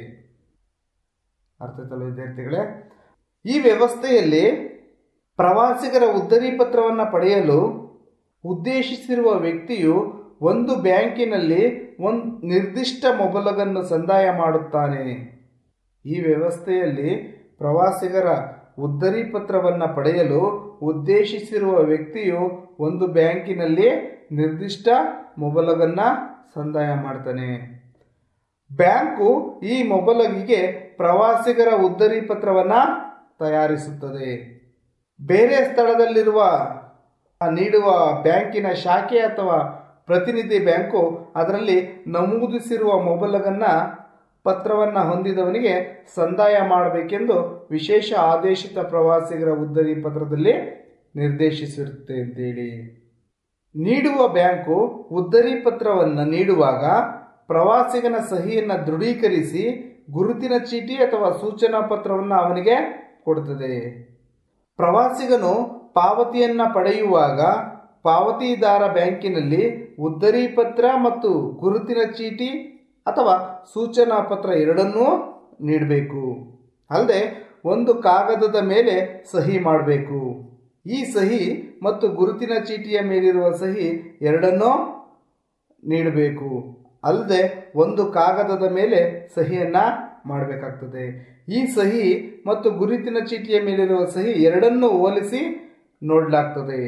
Speaker 2: ಅರ್ಥ ಆಯ್ತಲ್ಲ ವಿದ್ಯಾರ್ಥಿಗಳೇ ಈ ವ್ಯವಸ್ಥೆಯಲ್ಲಿ ಪ್ರವಾಸಿಗರ ಉದ್ದರಿ ಪತ್ರವನ್ನು ಪಡೆಯಲು ಉದ್ದೇಶಿಸಿರುವ ವ್ಯಕ್ತಿಯು ಒಂದು ಬ್ಯಾಂಕಿನಲ್ಲಿ ಒಂದು ನಿರ್ದಿಷ್ಟ ಮೊಬಲಗನ್ನು ಸಂದಾಯ ಮಾಡುತ್ತಾನೆ ಈ ವ್ಯವಸ್ಥೆಯಲ್ಲಿ ಪ್ರವಾಸಿಗರ ಉದ್ದರಿ ಪತ್ರವನ್ನು ಪಡೆಯಲು ಉದ್ದೇಶಿಸಿರುವ ವ್ಯಕ್ತಿಯು ಒಂದು ಬ್ಯಾಂಕಿನಲ್ಲಿ ನಿರ್ದಿಷ್ಟ ಮೊಬಲಗನ್ನು ಸಂದಾಯ ಮಾಡ್ತಾನೆ ಬ್ಯಾಂಕು ಈ ಮೊಬಲಗಿಗೆ ಪ್ರವಾಸಿಗರ ಉದ್ದರಿ ಪತ್ರವನ್ನು ತಯಾರಿಸುತ್ತದೆ ಬೇರೆ ಸ್ಥಳದಲ್ಲಿರುವ ನೀಡುವ ಬ್ಯಾಂಕಿನ ಶಾಖೆ ಅಥವಾ ಪ್ರತಿನಿಧಿ ಬ್ಯಾಂಕು ಅದರಲ್ಲಿ ನಮೂದಿಸಿರುವ ಮೊಬಲಗನ್ನು ಪತ್ರವನ್ನು ಹೊಂದಿದವನಿಗೆ ಸಂದಾಯ ಮಾಡಬೇಕೆಂದು ವಿಶೇಷ ಆದೇಶಿತ ಪ್ರವಾಸಿಗರ ಉದ್ದರಿ ಪತ್ರದಲ್ಲಿ ನಿರ್ದೇಶಿಸಿರುತ್ತೆ ಅಂತೇಳಿ ನೀಡುವ ಬ್ಯಾಂಕು ಉದ್ದರಿ ಪತ್ರವನ್ನು ನೀಡುವಾಗ ಪ್ರವಾಸಿಗನ ಸಹಿಯನ್ನು ದೃಢೀಕರಿಸಿ ಗುರುತಿನ ಚೀಟಿ ಅಥವಾ ಸೂಚನಾ ಪತ್ರವನ್ನು ಅವನಿಗೆ ಕೊಡುತ್ತದೆ ಪ್ರವಾಸಿಗನು ಪಾವತಿಯನ್ನು ಪಡೆಯುವಾಗ ಪಾವತಿದಾರ ಬ್ಯಾಂಕಿನಲ್ಲಿ ಉದ್ದರಿ ಪತ್ರ ಮತ್ತು ಗುರುತಿನ ಚೀಟಿ ಅಥವಾ ಸೂಚನಾ ಪತ್ರ ಎರಡನ್ನೂ ನೀಡಬೇಕು ಅಲ್ಲದೆ ಒಂದು ಕಾಗದದ ಮೇಲೆ ಸಹಿ ಮಾಡಬೇಕು ಈ ಸಹಿ ಮತ್ತು ಗುರುತಿನ ಚೀಟಿಯ ಮೇಲಿರುವ ಸಹಿ ಎರಡನ್ನೂ ನೀಡಬೇಕು ಅಲ್ಲದೆ ಒಂದು ಕಾಗದದ ಮೇಲೆ ಸಹಿಯನ್ನು ಮಾಡಬೇಕಾಗ್ತದೆ ಈ ಸಹಿ ಮತ್ತು ಗುರುತಿನ ಚೀಟಿಯ ಮೇಲಿರುವ ಸಹಿ ಎರಡನ್ನೂ ಹೋಲಿಸಿ ನೋಡಲಾಗ್ತದೆ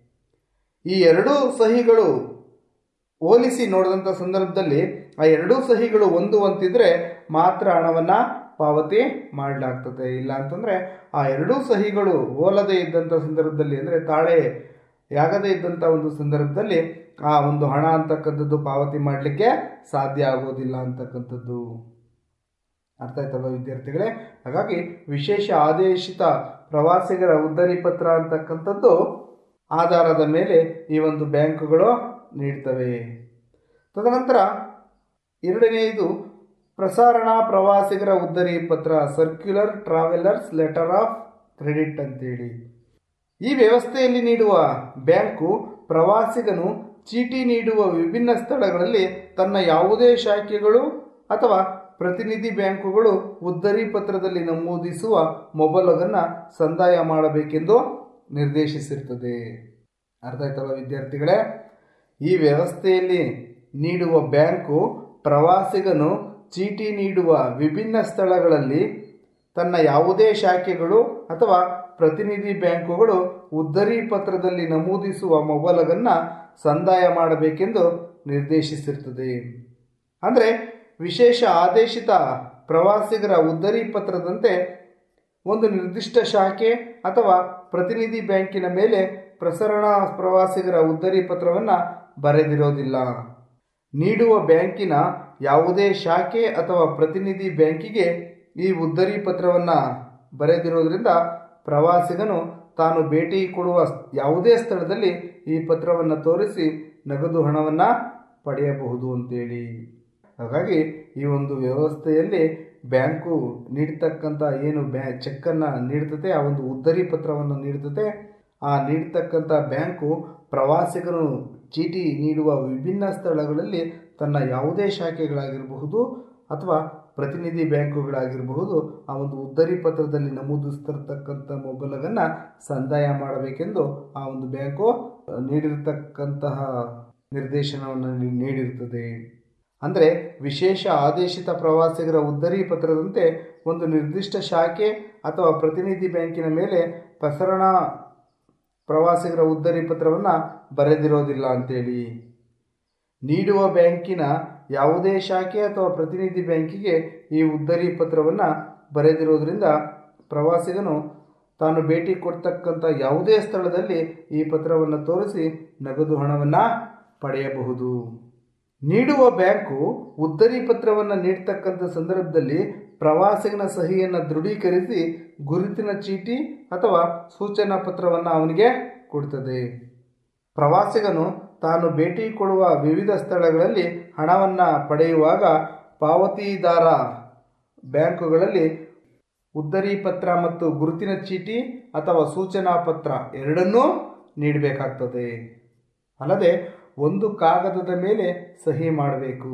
Speaker 2: ಈ ಎರಡೂ ಸಹಿಗಳು ಹೋಲಿಸಿ ನೋಡಿದಂಥ ಸಂದರ್ಭದಲ್ಲಿ ಆ ಎರಡೂ ಸಹಿಗಳು ಹೊಂದುವಂತಿದ್ರೆ ಮಾತ್ರ ಹಣವನ್ನು ಪಾವತಿ ಮಾಡಲಾಗ್ತದೆ ಇಲ್ಲ ಅಂತಂದರೆ ಆ ಎರಡೂ ಸಹಿಗಳು ಹೋಲದೇ ಇದ್ದಂಥ ಸಂದರ್ಭದಲ್ಲಿ ಅಂದರೆ ತಾಳೆ ಯಾಗದೇ ಇದ್ದಂಥ ಒಂದು ಸಂದರ್ಭದಲ್ಲಿ ಆ ಒಂದು ಹಣ ಅಂತಕ್ಕಂಥದ್ದು ಪಾವತಿ ಮಾಡಲಿಕ್ಕೆ ಸಾಧ್ಯ ಆಗೋದಿಲ್ಲ ಅಂತಕ್ಕಂಥದ್ದು ಅರ್ಥ ಆಯ್ತಲ್ವ ವಿದ್ಯಾರ್ಥಿಗಳೇ ಹಾಗಾಗಿ ವಿಶೇಷ ಆದೇಶಿತ ಪ್ರವಾಸಿಗರ ಉದ್ದರಿ ಪತ್ರ ಅಂತಕ್ಕಂಥದ್ದು ಆಧಾರದ ಮೇಲೆ ಈ ಒಂದು ಬ್ಯಾಂಕುಗಳು ನೀಡ್ತವೆ ತದನಂತರ ಎರಡನೆಯದು ಪ್ರಸಾರಣಾ ಪ್ರವಾಸಿಗರ ಉದ್ದರಿ ಪತ್ರ circular travellers letter of credit ಅಂತೇಳಿ ಈ ವ್ಯವಸ್ಥೆಯಲ್ಲಿ ನೀಡುವ ಬ್ಯಾಂಕು ಪ್ರವಾಸಿಗನು ಚೀಟಿ ನೀಡುವ ವಿಭಿನ್ನ ಸ್ಥಳಗಳಲ್ಲಿ ತನ್ನ ಯಾವುದೇ ಶಾಖೆಗಳು ಅಥವಾ ಪ್ರತಿನಿಧಿ ಬ್ಯಾಂಕುಗಳು ಉದ್ದರಿ ಪತ್ರದಲ್ಲಿ ನಮೂದಿಸುವ ಮೊಬಲಗನ್ನು ಸಂದಾಯ ಮಾಡಬೇಕೆಂದು ನಿರ್ದೇಶಿಸಿರ್ತದೆ ಅರ್ಥ ಆಯ್ತಲ್ಲ ವಿದ್ಯಾರ್ಥಿಗಳೇ ಈ ವ್ಯವಸ್ಥೆಯಲ್ಲಿ ನೀಡುವ ಬ್ಯಾಂಕು ಪ್ರವಾಸಿಗನು ಚೀಟಿ ನೀಡುವ ವಿಭಿನ್ನ ಸ್ಥಳಗಳಲ್ಲಿ ತನ್ನ ಯಾವುದೇ ಶಾಖೆಗಳು ಅಥವಾ ಪ್ರತಿನಿಧಿ ಬ್ಯಾಂಕುಗಳು ಉದ್ದರಿ ಪತ್ರದಲ್ಲಿ ನಮೂದಿಸುವ ಮೊಬಲಗನ್ನು ಸಂದಾಯ ಮಾಡಬೇಕೆಂದು ನಿರ್ದೇಶಿಸಿರ್ತದೆ ಅಂದರೆ ವಿಶೇಷ ಆದೇಶಿತ ಪ್ರವಾಸಿಗರ ಉದ್ದರಿ ಪತ್ರದಂತೆ ಒಂದು ನಿರ್ದಿಷ್ಟ ಶಾಖೆ ಅಥವಾ ಪ್ರತಿನಿಧಿ ಬ್ಯಾಂಕಿನ ಮೇಲೆ ಪ್ರಸರಣಾ ಪ್ರವಾಸಿಗರ ಉದ್ದರಿ ಪತ್ರವನ್ನು ಬರೆದಿರೋದಿಲ್ಲ ನೀಡುವ ಬ್ಯಾಂಕಿನ ಯಾವುದೇ ಶಾಖೆ ಅಥವಾ ಪ್ರತಿನಿಧಿ ಬ್ಯಾಂಕಿಗೆ ಈ ಉದ್ದರಿ ಪತ್ರವನ್ನು ಬರೆದಿರೋದ್ರಿಂದ ಪ್ರವಾಸಿಗನು ತಾನು ಭೇಟಿ ಕೊಡುವ ಯಾವುದೇ ಸ್ಥಳದಲ್ಲಿ ಈ ಪತ್ರವನ್ನು ತೋರಿಸಿ ನಗದು ಹಣವನ್ನು ಪಡೆಯಬಹುದು ಅಂತೇಳಿ ಹಾಗಾಗಿ ಈ ಒಂದು ವ್ಯವಸ್ಥೆಯಲ್ಲಿ ಬ್ಯಾಂಕು ನೀಡ್ತಕ್ಕಂಥ ಏನು ಬ್ಯಾ ಚೆಕ್ಕನ್ನು ನೀಡ್ತದೆ ಆ ಒಂದು ಉದ್ದರಿ ಪತ್ರವನ್ನು ನೀಡ್ತದೆ ಆ ನೀಡ್ತಕ್ಕಂಥ ಬ್ಯಾಂಕು ಪ್ರವಾಸಿಗನು ಚೀಟಿ ನೀಡುವ ವಿಭಿನ್ನ ಸ್ಥಳಗಳಲ್ಲಿ ತನ್ನ ಯಾವುದೇ ಶಾಖೆಗಳಾಗಿರಬಹುದು ಅಥವಾ ಪ್ರತಿನಿಧಿ ಬ್ಯಾಂಕುಗಳಾಗಿರಬಹುದು ಆ ಒಂದು ಉದ್ದರಿ ಪತ್ರದಲ್ಲಿ ನಮೂದಿಸ್ತಿರ್ತಕ್ಕಂಥ ಮೊಬಲಗನ್ನು ಸಂದಾಯ ಮಾಡಬೇಕೆಂದು ಆ ಒಂದು ಬ್ಯಾಂಕು ನೀಡಿರ್ತಕ್ಕಂತಹ ನಿರ್ದೇಶನವನ್ನು ನೀಡಿರ್ತದೆ ಅಂದರೆ ವಿಶೇಷ ಆದೇಶಿತ ಪ್ರವಾಸಿಗರ ಉದ್ದರಿ ಪತ್ರದಂತೆ ಒಂದು ನಿರ್ದಿಷ್ಟ ಶಾಖೆ ಅಥವಾ ಪ್ರತಿನಿಧಿ ಬ್ಯಾಂಕಿನ ಮೇಲೆ ಪ್ರಸರಣಾ ಪ್ರವಾಸಿಗರ ಉದ್ದರಿ ಪತ್ರವನ್ನು ಬರೆದಿರೋದಿಲ್ಲ ಅಂತೇಳಿ ನೀಡುವ ಬ್ಯಾಂಕಿನ ಯಾವುದೇ ಶಾಖೆ ಅಥವಾ ಪ್ರತಿನಿಧಿ ಬ್ಯಾಂಕಿಗೆ ಈ ಉದ್ದರಿ ಪತ್ರವನ್ನು ಬರೆದಿರೋದ್ರಿಂದ ಪ್ರವಾಸಿಗನು ತಾನು ಭೇಟಿ ಕೊಡ್ತಕ್ಕಂಥ ಯಾವುದೇ ಸ್ಥಳದಲ್ಲಿ ಈ ಪತ್ರವನ್ನು ತೋರಿಸಿ ನಗದು ಹಣವನ್ನು ಪಡೆಯಬಹುದು ನೀಡುವ ಬ್ಯಾಂಕು ಉದ್ದರಿ ಪತ್ರವನ್ನು ನೀಡ್ತಕ್ಕಂಥ ಸಂದರ್ಭದಲ್ಲಿ ಪ್ರವಾಸಿಗನ ಸಹಿಯನ್ನು ದೃಢೀಕರಿಸಿ ಗುರುತಿನ ಚೀಟಿ ಅಥವಾ ಸೂಚನಾ ಪತ್ರವನ್ನು ಅವನಿಗೆ ಕೊಡ್ತದೆ ಪ್ರವಾಸಿಗನು ತಾನು ಭೇಟಿ ಕೊಡುವ ವಿವಿಧ ಸ್ಥಳಗಳಲ್ಲಿ ಹಣವನ್ನು ಪಡೆಯುವಾಗ ಪಾವತಿದಾರ ಬ್ಯಾಂಕುಗಳಲ್ಲಿ ಉದ್ದರಿ ಪತ್ರ ಮತ್ತು ಗುರುತಿನ ಚೀಟಿ ಅಥವಾ ಸೂಚನಾ ಪತ್ರ ಎರಡನ್ನೂ ನೀಡಬೇಕಾಗ್ತದೆ ಅಲ್ಲದೆ ಒಂದು ಕಾಗದದ ಮೇಲೆ ಸಹಿ ಮಾಡಬೇಕು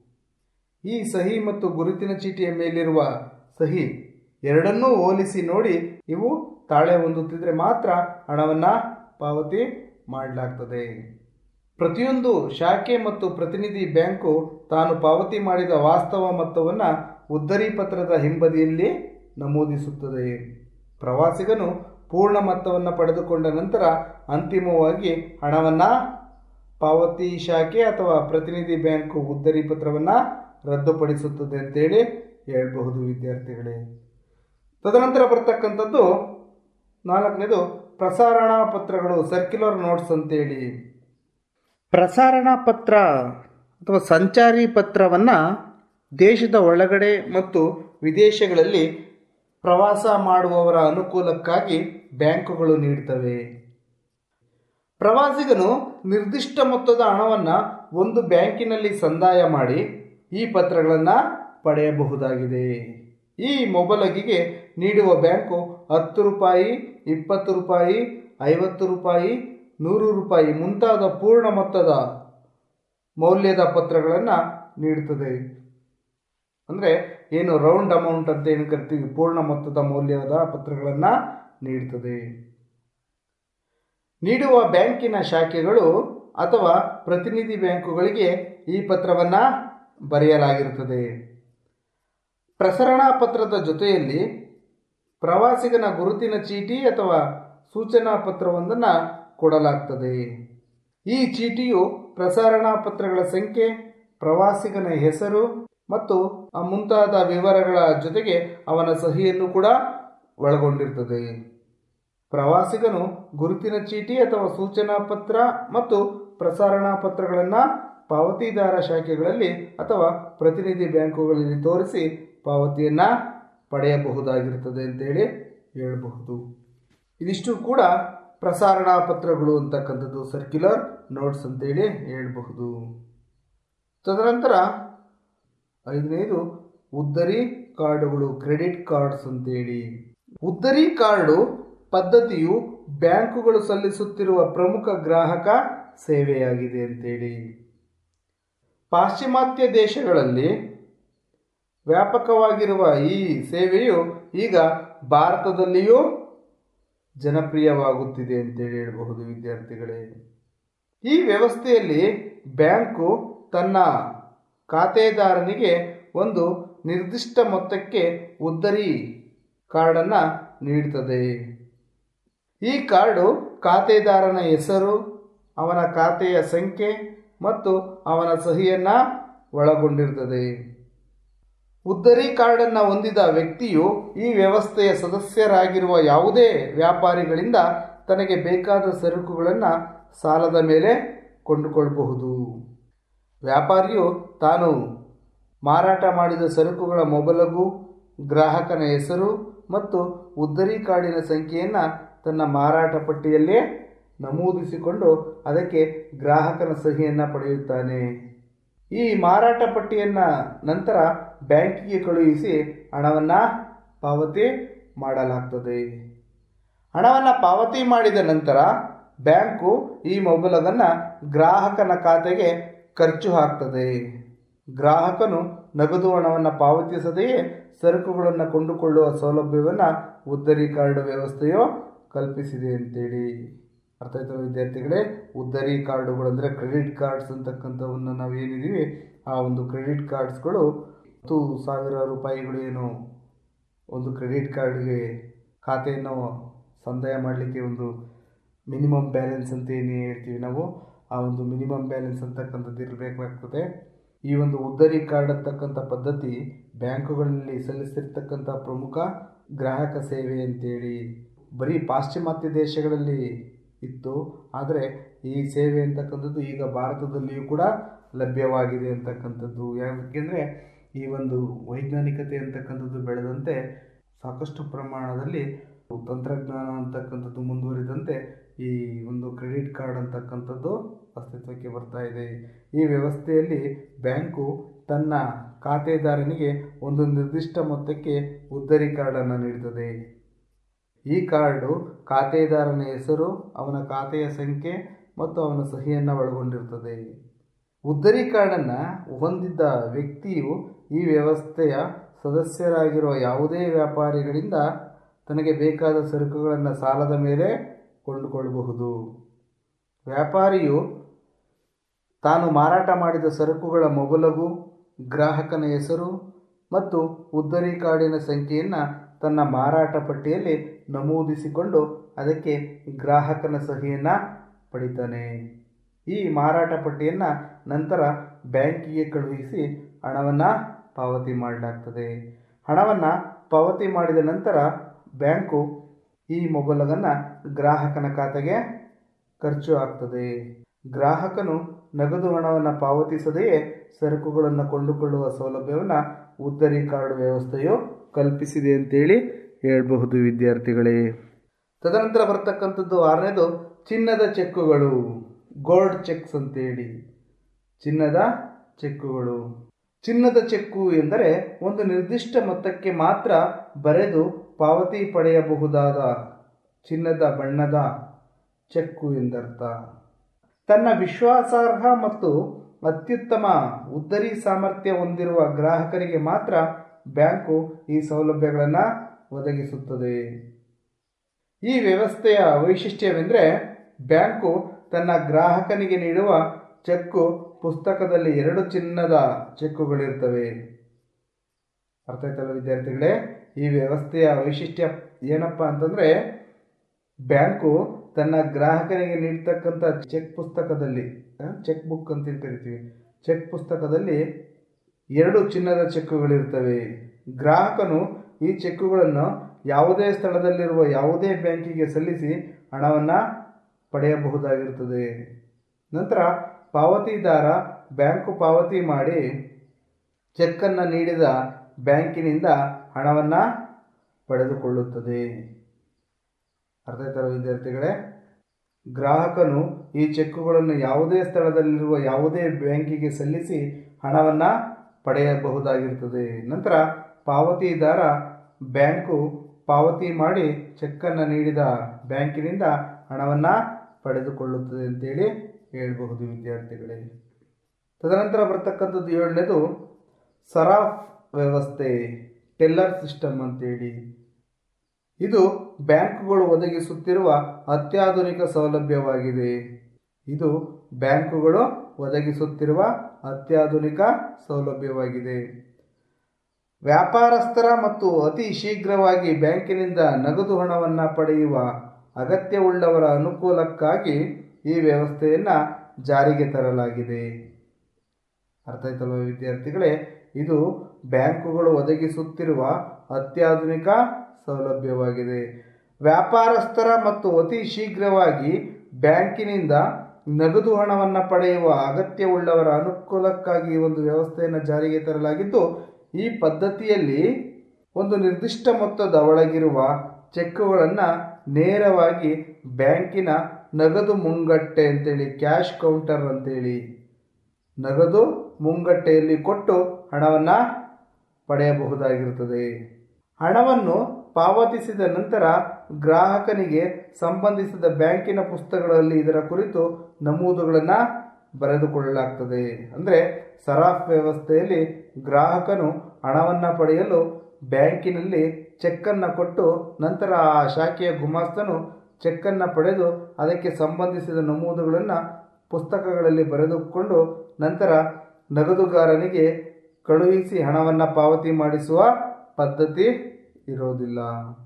Speaker 2: ಈ ಸಹಿ ಮತ್ತು ಗುರುತಿನ ಚೀಟಿಯ ಮೇಲಿರುವ ಸಹಿ ಎರಡನ್ನೂ ಹೋಲಿಸಿ ನೋಡಿ ಇವು ತಾಳೆ ಹೊಂದುತ್ತಿದ್ರೆ ಮಾತ್ರ ಹಣವನ್ನು ಪಾವತಿ ಮಾಡಲಾಗ್ತದೆ ಪ್ರತಿಯೊಂದು ಶಾಖೆ ಮತ್ತು ಪ್ರತಿನಿಧಿ ಬ್ಯಾಂಕು ತಾನು ಪಾವತಿ ಮಾಡಿದ ವಾಸ್ತವ ಮೊತ್ತವನ್ನು ಉದ್ದರಿ ಪತ್ರದ ಹಿಂಬದಿಯಲ್ಲಿ ನಮೂದಿಸುತ್ತದೆ ಪ್ರವಾಸಿಗನು ಪೂರ್ಣ ಮೊತ್ತವನ್ನು ಪಡೆದುಕೊಂಡ ನಂತರ ಅಂತಿಮವಾಗಿ ಹಣವನ್ನು ಪಾವತಿ ಶಾಖೆ ಅಥವಾ ಪ್ರತಿನಿಧಿ ಬ್ಯಾಂಕು ಉದ್ದರಿ ಪತ್ರವನ್ನು ರದ್ದುಪಡಿಸುತ್ತದೆ ಅಂತೇಳಿ ಹೇಳಬಹುದು ವಿದ್ಯಾರ್ಥಿಗಳೇ ತದನಂತರ ಬರ್ತಕ್ಕಂಥದ್ದು ನಾಲ್ಕನೇದು ಪ್ರಸಾರಣಾ ಪತ್ರಗಳು ಸರ್ಕ್ಯುಲರ್ ನೋಟ್ಸ್ ಅಂತೇಳಿ ಪ್ರಸಾರಣಾ ಪತ್ರ ಅಥವಾ ಸಂಚಾರಿ ಪತ್ರವನ್ನು ದೇಶದ ಒಳಗಡೆ ಮತ್ತು ವಿದೇಶಗಳಲ್ಲಿ ಪ್ರವಾಸ ಮಾಡುವವರ ಅನುಕೂಲಕ್ಕಾಗಿ ಬ್ಯಾಂಕುಗಳು ನೀಡ್ತವೆ ಪ್ರವಾಸಿಗನು ನಿರ್ದಿಷ್ಟ ಮೊತ್ತದ ಹಣವನ್ನು ಒಂದು ಬ್ಯಾಂಕಿನಲ್ಲಿ ಸಂದಾಯ ಮಾಡಿ ಈ ಪತ್ರಗಳನ್ನು ಪಡೆಯಬಹುದಾಗಿದೆ ಈ ಮೊಬಲಗಿಗೆ ನೀಡುವ ಬ್ಯಾಂಕು ಹತ್ತು ರೂಪಾಯಿ ಇಪ್ಪತ್ತು ರೂಪಾಯಿ ಐವತ್ತು ರೂಪಾಯಿ ನೂರು ರೂಪಾಯಿ ಮುಂತಾದ ಪೂರ್ಣ ಮೊತ್ತದ ಮೌಲ್ಯದ ಪತ್ರಗಳನ್ನು ನೀಡುತ್ತದೆ ಅಂದರೆ ಏನು ರೌಂಡ್ ಅಮೌಂಟ್ ಅಂತ ಏನು ಕರಿತೀವಿ ಪೂರ್ಣ ಮೊತ್ತದ ಮೌಲ್ಯದ ಪತ್ರಗಳನ್ನು ನೀಡುತ್ತದೆ ನೀಡುವ ಬ್ಯಾಂಕಿನ ಶಾಖೆಗಳು ಅಥವಾ ಪ್ರತಿನಿಧಿ ಬ್ಯಾಂಕುಗಳಿಗೆ ಈ ಪತ್ರವನ್ನು ಬರೆಯಲಾಗಿರುತ್ತದೆ ಪ್ರಸರಣಾ ಪತ್ರದ ಜೊತೆಯಲ್ಲಿ ಪ್ರವಾಸಿಗನ ಗುರುತಿನ ಚೀಟಿ ಅಥವಾ ಸೂಚನಾ ಪತ್ರವೊಂದನ್ನು ಕೊಡಲಾಗ್ತದೆ ಈ ಚೀಟಿಯು ಪ್ರಸಾರಣಾ ಪತ್ರಗಳ ಸಂಖ್ಯೆ ಪ್ರವಾಸಿಗನ ಹೆಸರು ಮತ್ತು ಆ ಮುಂತಾದ ವಿವರಗಳ ಜೊತೆಗೆ ಅವನ ಸಹಿಯನ್ನು ಕೂಡ ಒಳಗೊಂಡಿರ್ತದೆ ಪ್ರವಾಸಿಗನು ಗುರುತಿನ ಚೀಟಿ ಅಥವಾ ಸೂಚನಾ ಪತ್ರ ಮತ್ತು ಪ್ರಸಾರಣಾ ಪತ್ರಗಳನ್ನು ಪಾವತಿದಾರ ಶಾಖೆಗಳಲ್ಲಿ ಅಥವಾ ಪ್ರತಿನಿಧಿ ಬ್ಯಾಂಕುಗಳಲ್ಲಿ ತೋರಿಸಿ ಪಾವತಿಯನ್ನು ಪಡೆಯಬಹುದಾಗಿರುತ್ತದೆ ಅಂತೇಳಿ ಹೇಳಬಹುದು ಇದಿಷ್ಟು ಕೂಡ ಪ್ರಸಾರಣಾ ಪತ್ರಗಳು ಅಂತಕ್ಕಂಥದ್ದು ಸರ್ಕ್ಯುಲರ್ ನೋಟ್ಸ್ ಅಂತೇಳಿ ಹೇಳಬಹುದು ತದನಂತರ ಐದನೇದು ಉದ್ದರಿ ಕಾರ್ಡುಗಳು ಕ್ರೆಡಿಟ್ ಕಾರ್ಡ್ಸ್ ಅಂತೇಳಿ ಉದ್ದರಿ ಕಾರ್ಡು ಪದ್ಧತಿಯು ಬ್ಯಾಂಕುಗಳು ಸಲ್ಲಿಸುತ್ತಿರುವ ಪ್ರಮುಖ ಗ್ರಾಹಕ ಸೇವೆಯಾಗಿದೆ ಅಂತೇಳಿ ಪಾಶ್ಚಿಮಾತ್ಯ ದೇಶಗಳಲ್ಲಿ ವ್ಯಾಪಕವಾಗಿರುವ ಈ ಸೇವೆಯು ಈಗ ಭಾರತದಲ್ಲಿಯೂ ಜನಪ್ರಿಯವಾಗುತ್ತಿದೆ ಅಂತೇಳಿ ಹೇಳಬಹುದು ವಿದ್ಯಾರ್ಥಿಗಳೇ ಈ ವ್ಯವಸ್ಥೆಯಲ್ಲಿ ಬ್ಯಾಂಕು ತನ್ನ ಖಾತೆದಾರನಿಗೆ ಒಂದು ನಿರ್ದಿಷ್ಟ ಮೊತ್ತಕ್ಕೆ ಉದ್ದರಿ ಕಾರ್ಡನ್ನು ನೀಡುತ್ತದೆ ಈ ಕಾರ್ಡು ಖಾತೆದಾರನ ಹೆಸರು ಅವನ ಖಾತೆಯ ಸಂಖ್ಯೆ ಮತ್ತು ಅವನ ಸಹಿಯನ್ನು ಒಳಗೊಂಡಿರುತ್ತದೆ ಉದ್ದರಿ ಕಾರ್ಡನ್ನು ಹೊಂದಿದ ವ್ಯಕ್ತಿಯು ಈ ವ್ಯವಸ್ಥೆಯ ಸದಸ್ಯರಾಗಿರುವ ಯಾವುದೇ ವ್ಯಾಪಾರಿಗಳಿಂದ ತನಗೆ ಬೇಕಾದ ಸರಕುಗಳನ್ನು ಸಾಲದ ಮೇಲೆ ಕೊಂಡುಕೊಳ್ಳಬಹುದು ವ್ಯಾಪಾರಿಯು ತಾನು ಮಾರಾಟ ಮಾಡಿದ ಸರಕುಗಳ ಮೊಬಲಗು ಗ್ರಾಹಕನ ಹೆಸರು ಮತ್ತು ಉದ್ದರಿ ಕಾರ್ಡಿನ ಸಂಖ್ಯೆಯನ್ನು ತನ್ನ ಮಾರಾಟ ಪಟ್ಟಿಯಲ್ಲೇ ನಮೂದಿಸಿಕೊಂಡು ಅದಕ್ಕೆ ಗ್ರಾಹಕನ ಸಹಿಯನ್ನು ಪಡೆಯುತ್ತಾನೆ ಈ ಮಾರಾಟ ಪಟ್ಟಿಯನ್ನು ನಂತರ ಬ್ಯಾಂಕಿಗೆ ಕಳುಹಿಸಿ ಹಣವನ್ನು ಪಾವತಿ ಮಾಡಲಾಗ್ತದೆ ಹಣವನ್ನು ಪಾವತಿ ಮಾಡಿದ ನಂತರ ಬ್ಯಾಂಕು ಈ ಮೊಬಲಗನ್ನು ಗ್ರಾಹಕನ ಖಾತೆಗೆ ಖರ್ಚು ಹಾಕ್ತದೆ ಗ್ರಾಹಕನು ನಗದು ಹಣವನ್ನು ಪಾವತಿಸದೆಯೇ ಸರಕುಗಳನ್ನು ಕೊಂಡುಕೊಳ್ಳುವ ಸೌಲಭ್ಯವನ್ನು ಉದ್ದರಿ ಕಾರ್ಡ್ ವ್ಯವಸ್ಥೆಯು ಕಲ್ಪಿಸಿದೆ ಅಂತೇಳಿ ಅರ್ಥ ಆಯ್ತಲ್ಲ ವಿದ್ಯಾರ್ಥಿಗಳೇ ಉದ್ದರಿ ಕಾರ್ಡುಗಳು ಅಂದರೆ ಕ್ರೆಡಿಟ್ ಕಾರ್ಡ್ಸ್ ಅಂತಕ್ಕಂಥವನ್ನು ನಾವು ಏನಿದ್ದೀವಿ ಆ ಒಂದು ಕ್ರೆಡಿಟ್ ಕಾರ್ಡ್ಸ್ಗಳು ಹತ್ತು ಸಾವಿರ ರೂಪಾಯಿಗಳು ಏನು ಒಂದು ಕ್ರೆಡಿಟ್ ಕಾರ್ಡ್ಗೆ ಖಾತೆಯನ್ನು ಸಂದಾಯ ಮಾಡಲಿಕ್ಕೆ ಒಂದು ಮಿನಿಮಮ್ ಬ್ಯಾಲೆನ್ಸ್ ಅಂತ ಏನು ಹೇಳ್ತೀವಿ ನಾವು ಆ ಒಂದು ಮಿನಿಮಮ್ ಬ್ಯಾಲೆನ್ಸ್ ಅಂತಕ್ಕಂಥದ್ದು ಇರಬೇಕಾಗ್ತದೆ ಈ ಒಂದು ಉದ್ದರಿ ಕಾರ್ಡ್ ಅಂತಕ್ಕಂಥ ಪದ್ಧತಿ ಬ್ಯಾಂಕುಗಳಲ್ಲಿ ಸಲ್ಲಿಸಿರ್ತಕ್ಕಂಥ ಪ್ರಮುಖ ಗ್ರಾಹಕ ಸೇವೆ ಅಂತೇಳಿ ಬರೀ ಪಾಶ್ಚಿಮಾತ್ಯ ದೇಶಗಳಲ್ಲಿ ಇತ್ತು ಆದರೆ ಈ ಸೇವೆ ಅಂತಕ್ಕಂಥದ್ದು ಈಗ ಭಾರತದಲ್ಲಿಯೂ ಕೂಡ ಲಭ್ಯವಾಗಿದೆ ಅಂತಕ್ಕಂಥದ್ದು ಯಾಕೆಂದರೆ ಈ ಒಂದು ವೈಜ್ಞಾನಿಕತೆ ಅಂತಕ್ಕಂಥದ್ದು ಬೆಳೆದಂತೆ ಸಾಕಷ್ಟು ಪ್ರಮಾಣದಲ್ಲಿ ತಂತ್ರಜ್ಞಾನ ಅಂತಕ್ಕಂಥದ್ದು ಮುಂದುವರಿದಂತೆ ಈ ಒಂದು ಕ್ರೆಡಿಟ್ ಕಾರ್ಡ್ ಅಂತಕ್ಕಂಥದ್ದು ಅಸ್ತಿತ್ವಕ್ಕೆ ಬರ್ತಾ ಇದೆ ಈ ವ್ಯವಸ್ಥೆಯಲ್ಲಿ ಬ್ಯಾಂಕು ತನ್ನ ಖಾತೆದಾರನಿಗೆ ಒಂದು ನಿರ್ದಿಷ್ಟ ಮೊತ್ತಕ್ಕೆ ಉದ್ದರಿ ಕಾರ್ಡನ್ನು ನೀಡುತ್ತದೆ ಈ ಕಾರ್ಡು ಖಾತೆದಾರನ ಹೆಸರು ಅವನ ಖಾತೆಯ ಸಂಖ್ಯೆ ಮತ್ತು ಅವನ ಸಹಿಯನ್ನು ಒಳಗೊಂಡಿರುತ್ತದೆ ಉದ್ದರಿ ಕಾರ್ಡನ್ನು ಹೊಂದಿದ್ದ ವ್ಯಕ್ತಿಯು ಈ ವ್ಯವಸ್ಥೆಯ ಸದಸ್ಯರಾಗಿರುವ ಯಾವುದೇ ವ್ಯಾಪಾರಿಗಳಿಂದ ತನಗೆ ಬೇಕಾದ ಸರಕುಗಳನ್ನು ಸಾಲದ ಮೇಲೆ ಕೊಂಡುಕೊಳ್ಳಬಹುದು ವ್ಯಾಪಾರಿಯು ತಾನು ಮಾರಾಟ ಮಾಡಿದ ಸರಕುಗಳ ಮೊಬಲಗು ಗ್ರಾಹಕನ ಹೆಸರು ಮತ್ತು ಉದ್ದರಿ ಕಾರ್ಡಿನ ಸಂಖ್ಯೆಯನ್ನು ತನ್ನ ಮಾರಾಟ ಪಟ್ಟಿಯಲ್ಲಿ ನಮೂದಿಸಿಕೊಂಡು ಅದಕ್ಕೆ ಗ್ರಾಹಕನ ಸಹಿಯನ್ನು ಪಡಿತಾನೆ ಈ ಮಾರಾಟ ಪಟ್ಟಿಯನ್ನು ನಂತರ ಬ್ಯಾಂಕಿಗೆ ಕಳುಹಿಸಿ ಹಣವನ್ನು ಪಾವತಿ ಮಾಡಲಾಗ್ತದೆ ಹಣವನ್ನು ಪಾವತಿ ಮಾಡಿದ ನಂತರ ಬ್ಯಾಂಕು ಈ ಮೊಬಲಗನ್ನು ಗ್ರಾಹಕನ ಖಾತೆಗೆ ಖರ್ಚು ಆಗ್ತದೆ ಗ್ರಾಹಕನು ನಗದು ಹಣವನ್ನು ಪಾವತಿಸದೆಯೇ ಸರಕುಗಳನ್ನು ಕೊಂಡುಕೊಳ್ಳುವ ಸೌಲಭ್ಯವನ್ನು ಉದ್ದರಿ ಕಾರ್ಡ್ ವ್ಯವಸ್ಥೆಯು ಕಲ್ಪಿಸಿದೆ ಅಂತೇಳಿ ಹೇಳಬಹುದು ವಿದ್ಯಾರ್ಥಿಗಳೇ ತದನಂತರ ಬರ್ತಕ್ಕಂಥದ್ದು ಆರನೇದು ಚಿನ್ನದ ಚೆಕ್ಕುಗಳು ಗೋಲ್ಡ್ ಚೆಕ್ಸ್ ಅಂತೇಳಿ ಚಿನ್ನದ ಚೆಕ್ಕುಗಳು ಚಿನ್ನದ ಚೆಕ್ಕು ಎಂದರೆ ಒಂದು ನಿರ್ದಿಷ್ಟ ಮೊತ್ತಕ್ಕೆ ಮಾತ್ರ ಬರೆದು ಪಾವತಿ ಪಡೆಯಬಹುದಾದ ಚಿನ್ನದ ಬಣ್ಣದ ಚೆಕ್ಕು ಎಂದರ್ಥ ತನ್ನ ವಿಶ್ವಾಸಾರ್ಹ ಮತ್ತು ಅತ್ಯುತ್ತಮ ಉದ್ದರಿ ಸಾಮರ್ಥ್ಯ ಹೊಂದಿರುವ ಗ್ರಾಹಕರಿಗೆ ಮಾತ್ರ ಬ್ಯಾಂಕು ಈ ಸೌಲಭ್ಯಗಳನ್ನು ಒದಗಿಸುತ್ತದೆ ಈ ವ್ಯವಸ್ಥೆಯ ವೈಶಿಷ್ಟ್ಯವೆಂದರೆ ಬ್ಯಾಂಕು ತನ್ನ ಗ್ರಾಹಕನಿಗೆ ನೀಡುವ ಚೆಕ್ಕು ಪುಸ್ತಕದಲ್ಲಿ ಎರಡು ಚಿನ್ನದ ಚೆಕ್ಕುಗಳಿರ್ತವೆ ಅರ್ಥ ಆಯ್ತಲ್ಲ ವಿದ್ಯಾರ್ಥಿಗಳೇ ಈ ವ್ಯವಸ್ಥೆಯ ವೈಶಿಷ್ಟ್ಯ ಏನಪ್ಪ ಅಂತಂದರೆ ಬ್ಯಾಂಕು ತನ್ನ ಗ್ರಾಹಕನಿಗೆ ನೀಡ್ತಕ್ಕಂಥ ಚೆಕ್ ಪುಸ್ತಕದಲ್ಲಿ ಚೆಕ್ ಬುಕ್ ಅಂತ ಕರಿತೀವಿ ಚೆಕ್ ಪುಸ್ತಕದಲ್ಲಿ ಎರಡು ಚಿನ್ನದ ಚೆಕ್ಕುಗಳಿರ್ತವೆ ಗ್ರಾಹಕನು ಈ ಚೆಕ್ಕುಗಳನ್ನು ಯಾವುದೇ ಸ್ಥಳದಲ್ಲಿರುವ ಯಾವುದೇ ಬ್ಯಾಂಕಿಗೆ ಸಲ್ಲಿಸಿ ಹಣವನ್ನು ಪಡೆಯಬಹುದಾಗಿರುತ್ತದೆ ನಂತರ ಪಾವತಿದಾರ ಬ್ಯಾಂಕು ಪಾವತಿ ಮಾಡಿ ಚೆಕ್ಕನ್ನು ನೀಡಿದ ಬ್ಯಾಂಕಿನಿಂದ ಹಣವನ್ನು ಪಡೆದುಕೊಳ್ಳುತ್ತದೆ ಅರ್ಥ ಆಯ್ತಲ್ಲ ವಿದ್ಯಾರ್ಥಿಗಳೇ ಗ್ರಾಹಕನು ಈ ಚೆಕ್ಕುಗಳನ್ನು ಯಾವುದೇ ಸ್ಥಳದಲ್ಲಿರುವ ಯಾವುದೇ ಬ್ಯಾಂಕಿಗೆ ಸಲ್ಲಿಸಿ ಹಣವನ್ನು ಪಡೆಯಬಹುದಾಗಿರುತ್ತದೆ ನಂತರ ಪಾವತಿದಾರ ಬ್ಯಾಂಕು ಪಾವತಿ ಮಾಡಿ ಚೆಕ್ಕನ್ನು ನೀಡಿದ ಬ್ಯಾಂಕಿನಿಂದ ಹಣವನ್ನು ಪಡೆದುಕೊಳ್ಳುತ್ತದೆ ಅಂತೇಳಿ ಹೇಳಬಹುದು ವಿದ್ಯಾರ್ಥಿಗಳೇ ತದನಂತರ ಬರ್ತಕ್ಕಂಥದ್ದು ಏಳನೇದು ಸರಾಫ್ ವ್ಯವಸ್ಥೆ ಟೆಲ್ಲರ್ ಸಿಸ್ಟಮ್ ಅಂತೇಳಿ ಇದು ಬ್ಯಾಂಕುಗಳು ಒದಗಿಸುತ್ತಿರುವ ಅತ್ಯಾಧುನಿಕ ಸೌಲಭ್ಯವಾಗಿದೆ ಇದು ಬ್ಯಾಂಕುಗಳು ಒದಗಿಸುತ್ತಿರುವ ಅತ್ಯಾಧುನಿಕ ಸೌಲಭ್ಯವಾಗಿದೆ ವ್ಯಾಪಾರಸ್ಥರ ಮತ್ತು ಅತಿ ಶೀಘ್ರವಾಗಿ ಬ್ಯಾಂಕಿನಿಂದ ನಗದು ಹಣವನ್ನು ಪಡೆಯುವ ಅಗತ್ಯವುಳ್ಳವರ ಅನುಕೂಲಕ್ಕಾಗಿ ಈ ವ್ಯವಸ್ಥೆಯನ್ನು ಜಾರಿಗೆ ತರಲಾಗಿದೆ ಅರ್ಥ ಆಯ್ತಲ್ವ ವಿದ್ಯಾರ್ಥಿಗಳೇ ಇದು ಬ್ಯಾಂಕುಗಳು ಒದಗಿಸುತ್ತಿರುವ ಅತ್ಯಾಧುನಿಕ ಸೌಲಭ್ಯವಾಗಿದೆ ವ್ಯಾಪಾರಸ್ಥರ ಮತ್ತು ಅತಿ ಶೀಘ್ರವಾಗಿ ಬ್ಯಾಂಕಿನಿಂದ ನಗದು ಹಣವನ್ನು ಪಡೆಯುವ ಅಗತ್ಯವುಳ್ಳವರ ಅನುಕೂಲಕ್ಕಾಗಿ ಈ ಒಂದು ವ್ಯವಸ್ಥೆಯನ್ನು ಜಾರಿಗೆ ತರಲಾಗಿದ್ದು ಈ ಪದ್ಧತಿಯಲ್ಲಿ ಒಂದು ನಿರ್ದಿಷ್ಟ ಮೊತ್ತದ ಒಳಗಿರುವ ಚೆಕ್ಗಳನ್ನು ನೇರವಾಗಿ ಬ್ಯಾಂಕಿನ ನಗದು ಮುಂಗಟ್ಟೆ ಅಂತೇಳಿ ಕ್ಯಾಶ್ ಕೌಂಟರ್ ಅಂತೇಳಿ ನಗದು ಮುಂಗಟ್ಟೆಯಲ್ಲಿ ಕೊಟ್ಟು ಹಣವನ್ನು ಪಡೆಯಬಹುದಾಗಿರುತ್ತದೆ ಹಣವನ್ನು ಪಾವತಿಸಿದ ನಂತರ ಗ್ರಾಹಕನಿಗೆ ಸಂಬಂಧಿಸಿದ ಬ್ಯಾಂಕಿನ ಪುಸ್ತಕಗಳಲ್ಲಿ ಇದರ ಕುರಿತು ನಮೂದುಗಳನ್ನು ಬರೆದುಕೊಳ್ಳಲಾಗ್ತದೆ ಅಂದರೆ ಸರಾಫ್ ವ್ಯವಸ್ಥೆಯಲ್ಲಿ ಗ್ರಾಹಕನು ಹಣವನ್ನು ಪಡೆಯಲು ಬ್ಯಾಂಕಿನಲ್ಲಿ ಚೆಕ್ಕನ್ನು ಕೊಟ್ಟು ನಂತರ ಆ ಶಾಖೆಯ ಗುಮಾಸ್ತನು ಚೆಕ್ಕನ್ನು ಪಡೆದು ಅದಕ್ಕೆ ಸಂಬಂಧಿಸಿದ ನಮೂದುಗಳನ್ನು ಪುಸ್ತಕಗಳಲ್ಲಿ ಬರೆದುಕೊಂಡು ನಂತರ ನಗದುಗಾರನಿಗೆ ಕಳುಹಿಸಿ ಹಣವನ್ನು ಪಾವತಿ ಮಾಡಿಸುವ ಪದ್ಧತಿ ಇರೋದಿಲ್ಲ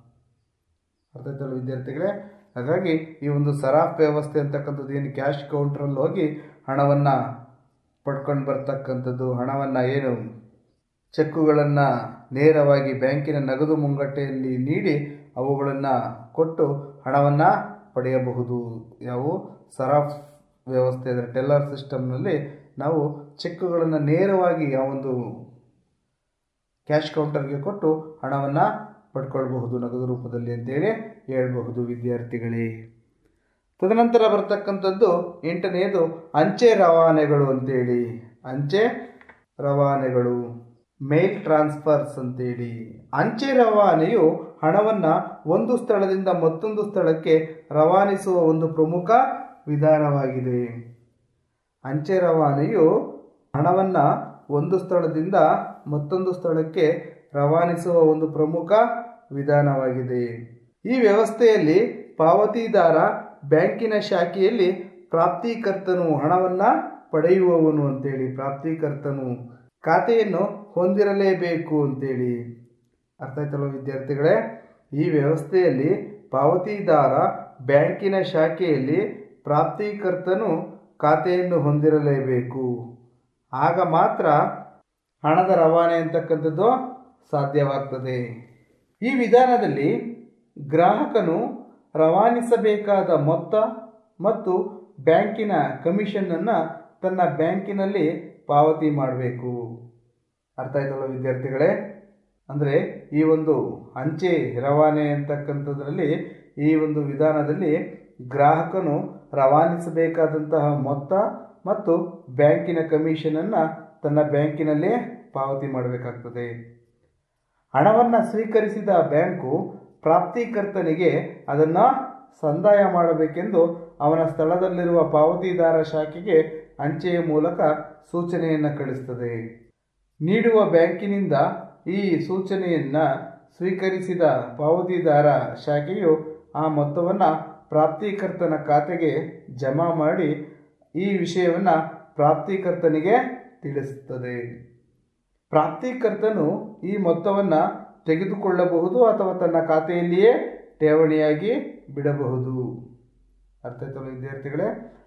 Speaker 2: ಅರ್ಥ ಆಯ್ತಲ್ಲ ವಿದ್ಯಾರ್ಥಿಗಳೇ ಹಾಗಾಗಿ ಈ ಒಂದು ಸರಾಫ್ ವ್ಯವಸ್ಥೆ ಅಂತಕ್ಕಂಥದ್ದು ಏನು ಕ್ಯಾಶ್ ಕೌಂಟ್ರಲ್ಲಿ ಹೋಗಿ ಹಣವನ್ನು ಪಡ್ಕೊಂಡು ಬರ್ತಕ್ಕಂಥದ್ದು ಹಣವನ್ನು ಏನು ಚೆಕ್ಕುಗಳನ್ನು ನೇರವಾಗಿ ಬ್ಯಾಂಕಿನ ನಗದು ಮುಂಗಟ್ಟೆಯಲ್ಲಿ ನೀಡಿ ಅವುಗಳನ್ನು ಕೊಟ್ಟು ಹಣವನ್ನು ಪಡೆಯಬಹುದು ಯಾವುವು ಸರಾಫ್ ವ್ಯವಸ್ಥೆ ಅಂದರೆ ಟೆಲ್ಲರ್ ಸಿಸ್ಟಮ್ನಲ್ಲಿ ನಾವು ಚೆಕ್ಕುಗಳನ್ನು ನೇರವಾಗಿ ಆ ಒಂದು ಕ್ಯಾಶ್ ಕೌಂಟರ್ಗೆ ಕೊಟ್ಟು ಹಣವನ್ನು ಪಡ್ಕೊಳ್ಬಹುದು ನಗದು ರೂಪದಲ್ಲಿ ಅಂತೇಳಿ ಹೇಳ್ಬಹುದು ವಿದ್ಯಾರ್ಥಿಗಳೇ ತದನಂತರ ಬರ್ತಕ್ಕಂಥದ್ದು ಎಂಟನೆಯದು ಅಂಚೆ ರವಾನೆಗಳು ಅಂತೇಳಿ ಅಂಚೆ ರವಾನೆಗಳು ಮೇಲ್ ಟ್ರಾನ್ಸ್ಫರ್ಸ್ ಅಂತೇಳಿ ಅಂಚೆ ರವಾನೆಯು ಹಣವನ್ನು ಒಂದು ಸ್ಥಳದಿಂದ ಮತ್ತೊಂದು ಸ್ಥಳಕ್ಕೆ ರವಾನಿಸುವ ಒಂದು ಪ್ರಮುಖ ವಿಧಾನವಾಗಿದೆ ಅಂಚೆ ರವಾನೆಯು ಹಣವನ್ನು ಒಂದು ಸ್ಥಳದಿಂದ ಮತ್ತೊಂದು ಸ್ಥಳಕ್ಕೆ ರವಾನಿಸುವ ಒಂದು ಪ್ರಮುಖ ವಿಧಾನವಾಗಿದೆ ಈ ವ್ಯವಸ್ಥೆಯಲ್ಲಿ ಪಾವತಿದಾರ ಬ್ಯಾಂಕಿನ ಶಾಖೆಯಲ್ಲಿ ಪ್ರಾಪ್ತಿಕರ್ತನು ಹಣವನ್ನು ಪಡೆಯುವವನು ಅಂತೇಳಿ ಪ್ರಾಪ್ತಿಕರ್ತನು ಖಾತೆಯನ್ನು ಹೊಂದಿರಲೇಬೇಕು ಅಂತೇಳಿ ಅರ್ಥ ಆಯ್ತಲ್ವ ವಿದ್ಯಾರ್ಥಿಗಳೇ ಈ ವ್ಯವಸ್ಥೆಯಲ್ಲಿ ಪಾವತಿದಾರ ಬ್ಯಾಂಕಿನ ಶಾಖೆಯಲ್ಲಿ ಪ್ರಾಪ್ತಿಕರ್ತನು ಖಾತೆಯನ್ನು ಹೊಂದಿರಲೇಬೇಕು ಆಗ ಮಾತ್ರ ಹಣದ ರವಾನೆ ಅಂತಕ್ಕಂಥದ್ದು ಸಾಧ್ಯವಾಗ್ತದೆ ಈ ವಿಧಾನದಲ್ಲಿ ಗ್ರಾಹಕನು ರವಾನಿಸಬೇಕಾದ ಮೊತ್ತ ಮತ್ತು ಬ್ಯಾಂಕಿನ ಕಮಿಷನನ್ನು ತನ್ನ ಬ್ಯಾಂಕಿನಲ್ಲಿ ಪಾವತಿ ಮಾಡಬೇಕು ಅರ್ಥ ಆಯ್ತಲ್ಲ ವಿದ್ಯಾರ್ಥಿಗಳೇ ಅಂದರೆ ಈ ಒಂದು ಅಂಚೆ ರವಾನೆ ಅಂತಕ್ಕಂಥದ್ರಲ್ಲಿ ಈ ಒಂದು ವಿಧಾನದಲ್ಲಿ ಗ್ರಾಹಕನು ರವಾನಿಸಬೇಕಾದಂತಹ ಮೊತ್ತ ಮತ್ತು ಬ್ಯಾಂಕಿನ ಕಮಿಷನನ್ನು ತನ್ನ ಬ್ಯಾಂಕಿನಲ್ಲೇ ಪಾವತಿ ಮಾಡಬೇಕಾಗ್ತದೆ ಹಣವನ್ನು ಸ್ವೀಕರಿಸಿದ ಬ್ಯಾಂಕು ಪ್ರಾಪ್ತಿಕರ್ತನಿಗೆ ಅದನ್ನು ಸಂದಾಯ ಮಾಡಬೇಕೆಂದು ಅವನ ಸ್ಥಳದಲ್ಲಿರುವ ಪಾವತಿದಾರ ಶಾಖೆಗೆ ಅಂಚೆಯ ಮೂಲಕ ಸೂಚನೆಯನ್ನು ಕಳಿಸ್ತದೆ ನೀಡುವ ಬ್ಯಾಂಕಿನಿಂದ ಈ ಸೂಚನೆಯನ್ನು ಸ್ವೀಕರಿಸಿದ ಪಾವತಿದಾರ ಶಾಖೆಯು ಆ ಮೊತ್ತವನ್ನು ಪ್ರಾಪ್ತಿಕರ್ತನ ಖಾತೆಗೆ ಜಮಾ ಮಾಡಿ ಈ ವಿಷಯವನ್ನು ಪ್ರಾಪ್ತಿಕರ್ತನಿಗೆ ತಿಳಿಸುತ್ತದೆ ಪ್ರಾಪ್ತಿಕರ್ತನು ಈ ಮೊತ್ತವನ್ನು ತೆಗೆದುಕೊಳ್ಳಬಹುದು ಅಥವಾ ತನ್ನ ಖಾತೆಯಲ್ಲಿಯೇ ಠೇವಣಿಯಾಗಿ ಬಿಡಬಹುದು ಅರ್ಥ ಆಯ್ತಲ್ಲ ವಿದ್ಯಾರ್ಥಿಗಳೇ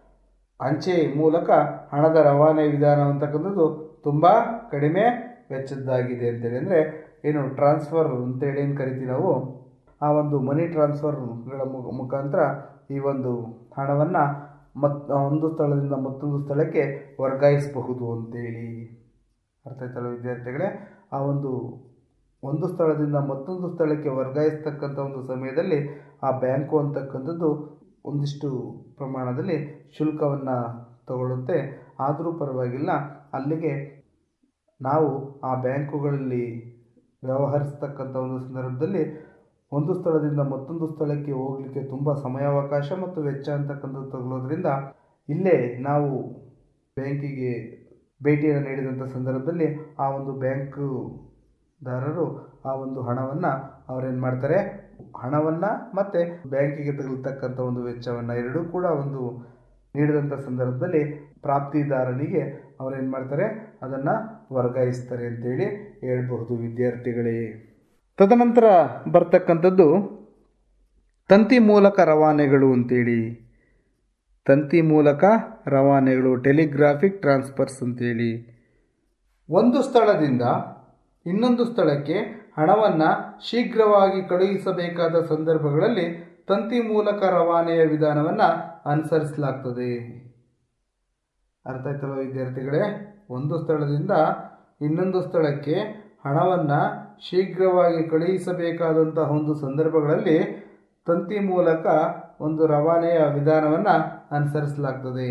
Speaker 2: ಅಂಚೆ ಮೂಲಕ ಹಣದ ರವಾನೆ ವಿಧಾನ ಅಂತಕ್ಕಂಥದ್ದು ತುಂಬ ಕಡಿಮೆ ವೆಚ್ಚದ್ದಾಗಿದೆ ಅಂತೇಳಿ ಅಂದರೆ ಏನು ಟ್ರಾನ್ಸ್ಫರ್ ಅಂತೇಳಿ ಏನು ಕರಿತೀವಿ ನಾವು ಆ ಒಂದು ಮನಿ ಟ್ರಾನ್ಸ್ಫರ್ಗಳ ಮು- ಮುಖಾಂತರ ಈ ಒಂದು ಹಣವನ್ನು ಮತ್ ಒಂದು ಸ್ಥಳದಿಂದ ಮತ್ತೊಂದು ಸ್ಥಳಕ್ಕೆ ವರ್ಗಾಯಿಸಬಹುದು ಅಂತೇಳಿ ಅರ್ಥ ಆಯ್ತಲ್ಲ ವಿದ್ಯಾರ್ಥಿಗಳೇ ಆ ಒಂದು ಒಂದು ಸ್ಥಳದಿಂದ ಮತ್ತೊಂದು ಸ್ಥಳಕ್ಕೆ ವರ್ಗಾಯಿಸ್ತಕ್ಕಂಥ ಒಂದು ಸಮಯದಲ್ಲಿ ಆ ಬ್ಯಾಂಕು ಅಂತಕ್ಕಂಥದ್ದು ಒಂದಿಷ್ಟು ಪ್ರಮಾಣದಲ್ಲಿ ಶುಲ್ಕವನ್ನು ತಗೊಳ್ಳುತ್ತೆ ಆದರೂ ಪರವಾಗಿಲ್ಲ ಅಲ್ಲಿಗೆ ನಾವು ಆ ಬ್ಯಾಂಕುಗಳಲ್ಲಿ ವ್ಯವಹರಿಸ್ತಕ್ಕಂಥ ಒಂದು ಸಂದರ್ಭದಲ್ಲಿ ಒಂದು ಸ್ಥಳದಿಂದ ಮತ್ತೊಂದು ಸ್ಥಳಕ್ಕೆ ಹೋಗಲಿಕ್ಕೆ ತುಂಬ ಸಮಯಾವಕಾಶ ಮತ್ತು ವೆಚ್ಚ ಅಂತಕ್ಕಂಥದ್ದು ತಗೊಳ್ಳೋದ್ರಿಂದ ಇಲ್ಲೇ ನಾವು ಬ್ಯಾಂಕಿಗೆ ಭೇಟಿಯನ್ನು ನೀಡಿದಂಥ ಸಂದರ್ಭದಲ್ಲಿ ಆ ಒಂದು ಬ್ಯಾಂಕು ದಾರರು ಆ ಒಂದು ಹಣವನ್ನು ಅವರೇನು ಮಾಡ್ತಾರೆ ಹಣವನ್ನು ಮತ್ತು ಬ್ಯಾಂಕಿಗೆ ತಗಲ್ತಕ್ಕಂಥ ಒಂದು ವೆಚ್ಚವನ್ನು ಎರಡೂ ಕೂಡ ಒಂದು ನೀಡಿದಂಥ ಸಂದರ್ಭದಲ್ಲಿ ಪ್ರಾಪ್ತಿದಾರನಿಗೆ ಅವರೇನು ಮಾಡ್ತಾರೆ ಅದನ್ನು ವರ್ಗಾಯಿಸ್ತಾರೆ ಅಂತೇಳಿ ಹೇಳ್ಬಹುದು ವಿದ್ಯಾರ್ಥಿಗಳೇ ತದನಂತರ ಬರ್ತಕ್ಕಂಥದ್ದು ತಂತಿ ಮೂಲಕ ರವಾನೆಗಳು ಅಂತೇಳಿ ತಂತಿ ಮೂಲಕ ರವಾನೆಗಳು ಟೆಲಿಗ್ರಾಫಿಕ್ ಟ್ರಾನ್ಸ್ಫರ್ಸ್ ಅಂತೇಳಿ ಒಂದು ಸ್ಥಳದಿಂದ ಇನ್ನೊಂದು ಸ್ಥಳಕ್ಕೆ ಹಣವನ್ನು ಶೀಘ್ರವಾಗಿ ಕಳುಹಿಸಬೇಕಾದ ಸಂದರ್ಭಗಳಲ್ಲಿ ತಂತಿ ಮೂಲಕ ರವಾನೆಯ ವಿಧಾನವನ್ನು ಅನುಸರಿಸಲಾಗ್ತದೆ ಅರ್ಥ ಆಯ್ತಲ್ವ ವಿದ್ಯಾರ್ಥಿಗಳೇ ಒಂದು ಸ್ಥಳದಿಂದ ಇನ್ನೊಂದು ಸ್ಥಳಕ್ಕೆ ಹಣವನ್ನು ಶೀಘ್ರವಾಗಿ ಕಳುಹಿಸಬೇಕಾದಂತಹ ಒಂದು ಸಂದರ್ಭಗಳಲ್ಲಿ ತಂತಿ ಮೂಲಕ ಒಂದು ರವಾನೆಯ ವಿಧಾನವನ್ನು ಅನುಸರಿಸಲಾಗ್ತದೆ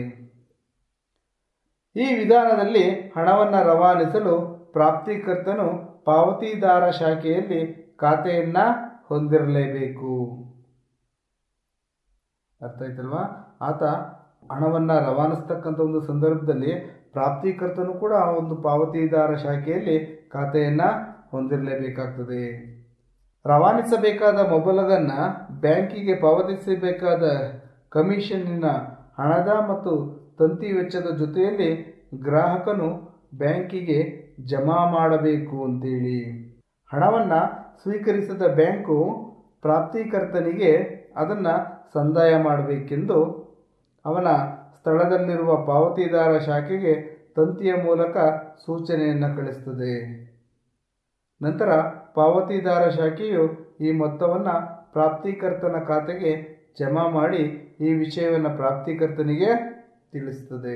Speaker 2: ಈ ವಿಧಾನದಲ್ಲಿ ಹಣವನ್ನು ರವಾನಿಸಲು ಪ್ರಾಪ್ತಿಕರ್ತನು ಪಾವತಿದಾರ ಶಾಖೆಯಲ್ಲಿ ಖಾತೆಯನ್ನು ಹೊಂದಿರಲೇಬೇಕು ಅರ್ಥ ಆಯ್ತಲ್ವಾ ಆತ ಹಣವನ್ನು ರವಾನಿಸ್ತಕ್ಕಂಥ ಒಂದು ಸಂದರ್ಭದಲ್ಲಿ ಪ್ರಾಪ್ತಿಕರ್ತನು ಕೂಡ ಆ ಒಂದು ಪಾವತಿದಾರ ಶಾಖೆಯಲ್ಲಿ ಖಾತೆಯನ್ನು ಹೊಂದಿರಲೇಬೇಕಾಗ್ತದೆ ರವಾನಿಸಬೇಕಾದ ಮೊಬಲಗನ್ನು ಬ್ಯಾಂಕಿಗೆ ಪಾವತಿಸಬೇಕಾದ ಕಮಿಷನ್ನಿನ ಹಣದ ಮತ್ತು ತಂತಿ ವೆಚ್ಚದ ಜೊತೆಯಲ್ಲಿ ಗ್ರಾಹಕನು ಬ್ಯಾಂಕಿಗೆ ಜಮಾ ಮಾಡಬೇಕು ಅಂತೇಳಿ ಹಣವನ್ನು ಸ್ವೀಕರಿಸಿದ ಬ್ಯಾಂಕು ಪ್ರಾಪ್ತಿಕರ್ತನಿಗೆ ಅದನ್ನು ಸಂದಾಯ ಮಾಡಬೇಕೆಂದು ಅವನ ಸ್ಥಳದಲ್ಲಿರುವ ಪಾವತಿದಾರ ಶಾಖೆಗೆ ತಂತಿಯ ಮೂಲಕ ಸೂಚನೆಯನ್ನು ಕಳಿಸ್ತದೆ ನಂತರ ಪಾವತಿದಾರ ಶಾಖೆಯು ಈ ಮೊತ್ತವನ್ನು ಪ್ರಾಪ್ತಿಕರ್ತನ ಖಾತೆಗೆ ಜಮಾ ಮಾಡಿ ಈ ವಿಷಯವನ್ನು ಪ್ರಾಪ್ತಿಕರ್ತನಿಗೆ ತಿಳಿಸ್ತದೆ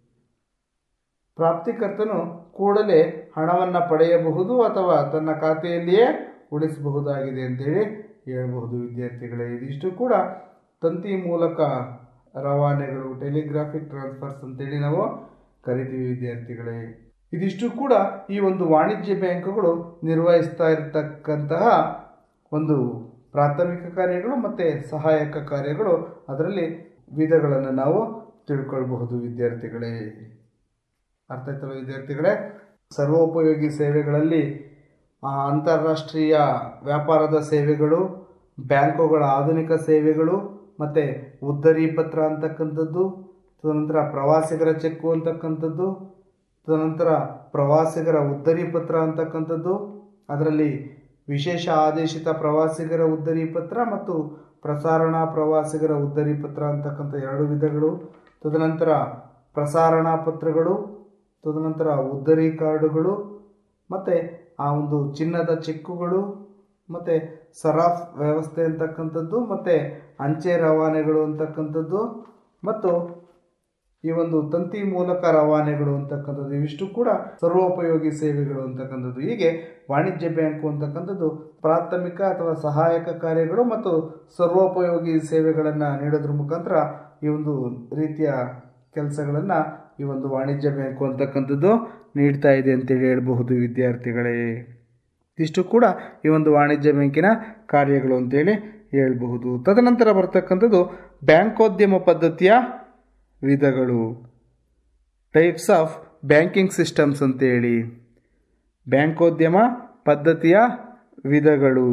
Speaker 2: ಪ್ರಾಪ್ತಿಕರ್ತನು ಕೂಡಲೇ ಹಣವನ್ನು ಪಡೆಯಬಹುದು ಅಥವಾ ತನ್ನ ಖಾತೆಯಲ್ಲಿಯೇ ಉಳಿಸಬಹುದಾಗಿದೆ ಅಂತೇಳಿ ಹೇಳ್ಬಹುದು ವಿದ್ಯಾರ್ಥಿಗಳೇ ಇದಿಷ್ಟು ಕೂಡ ತಂತಿ ಮೂಲಕ ರವಾನೆಗಳು ಟೆಲಿಗ್ರಾಫಿಕ್ ಟ್ರಾನ್ಸ್ಫರ್ಸ್ ಅಂತೇಳಿ ನಾವು ಕರಿತೀವಿ ವಿದ್ಯಾರ್ಥಿಗಳೇ ಇದಿಷ್ಟು ಕೂಡ ಈ ಒಂದು ವಾಣಿಜ್ಯ ಬ್ಯಾಂಕುಗಳು ನಿರ್ವಹಿಸ್ತಾ ಇರತಕ್ಕಂತಹ ಒಂದು ಪ್ರಾಥಮಿಕ ಕಾರ್ಯಗಳು ಮತ್ತು ಸಹಾಯಕ ಕಾರ್ಯಗಳು ಅದರಲ್ಲಿ ವಿಧಗಳನ್ನು ನಾವು ತಿಳ್ಕೊಳ್ಬಹುದು ವಿದ್ಯಾರ್ಥಿಗಳೇ ಅರ್ಥ ಆಯ್ತಲ್ಲ ವಿದ್ಯಾರ್ಥಿಗಳೇ ಸರ್ವೋಪಯೋಗಿ ಸೇವೆಗಳಲ್ಲಿ ಆ, ಅಂತಾರಾಷ್ಟ್ರೀಯ ವ್ಯಾಪಾರದ ಸೇವೆಗಳು ಬ್ಯಾಂಕುಗಳ ಆಧುನಿಕ ಸೇವೆಗಳು ಮತ್ತು ಉದ್ದರಿ ಪತ್ರ ಅಂತಕ್ಕಂಥದ್ದು ತದನಂತರ ಪ್ರವಾಸಿಗರ ಚೆಕ್ಕು ಅಂತಕ್ಕಂಥದ್ದು ತದನಂತರ ಪ್ರವಾಸಿಗರ ಉದ್ದರಿ ಪತ್ರ ಅಂತಕ್ಕಂಥದ್ದು ಅದರಲ್ಲಿ ವಿಶೇಷ ಆದೇಶಿತ ಪ್ರವಾಸಿಗರ ಉದ್ದರಿ ಪತ್ರ ಮತ್ತು ಪ್ರಸಾರಣಾ ಪ್ರವಾಸಿಗರ ಉದ್ದರಿ ಪತ್ರ ಅಂತಕ್ಕಂಥ ಎರಡು ವಿಧಗಳು ತದನಂತರ ಪ್ರಸಾರಣಾ ಪತ್ರಗಳು ತದನಂತರ ಉದ್ದರಿ ಕಾರ್ಡುಗಳು ಮತ್ತು ಆ ಒಂದು ಚಿನ್ನದ ಚೆಕ್ಕುಗಳು ಮತ್ತು ಸರಾಫ್ ವ್ಯವಸ್ಥೆ ಅಂತಕ್ಕಂಥದ್ದು ಮತ್ತು ಅಂಚೆ ರವಾನೆಗಳು ಅಂತಕ್ಕಂಥದ್ದು ಮತ್ತು ಈ ಒಂದು ತಂತಿ ಮೂಲಕ ರವಾನೆಗಳು ಅಂತಕ್ಕಂಥದ್ದು ಇವಿಷ್ಟು ಕೂಡ ಸರ್ವೋಪಯೋಗಿ ಸೇವೆಗಳು ಅಂತಕ್ಕಂಥದ್ದು ಹೀಗೆ ವಾಣಿಜ್ಯ ಬ್ಯಾಂಕು ಅಂತಕ್ಕಂಥದ್ದು ಪ್ರಾಥಮಿಕ ಅಥವಾ ಸಹಾಯಕ ಕಾರ್ಯಗಳು ಮತ್ತು ಸರ್ವೋಪಯೋಗಿ ಸೇವೆಗಳನ್ನು ನೀಡೋದ್ರ ಮುಖಾಂತರ ಈ ಒಂದು ರೀತಿಯ ಕೆಲಸಗಳನ್ನು ಈ ಒಂದು ವಾಣಿಜ್ಯ ಬ್ಯಾಂಕು ಅಂತಕ್ಕಂಥದ್ದು ನೀಡ್ತಾ ಇದೆ ಅಂತೇಳಿ ಹೇಳಬಹುದು ವಿದ್ಯಾರ್ಥಿಗಳೇ ಇಷ್ಟು ಕೂಡ ಈ ಒಂದು ವಾಣಿಜ್ಯ ಬ್ಯಾಂಕಿನ ಕಾರ್ಯಗಳು ಅಂತೇಳಿ ಹೇಳಬಹುದು ತದನಂತರ ಬರ್ತಕ್ಕಂಥದ್ದು ಬ್ಯಾಂಕೋದ್ಯಮ ಪದ್ಧತಿಯ ವಿಧಗಳು ಟೈಪ್ಸ್ ಆಫ್ ಬ್ಯಾಂಕಿಂಗ್ ಸಿಸ್ಟಮ್ಸ್ ಅಂತೇಳಿ ಬ್ಯಾಂಕೋದ್ಯಮ ಪದ್ಧತಿಯ ವಿಧಗಳು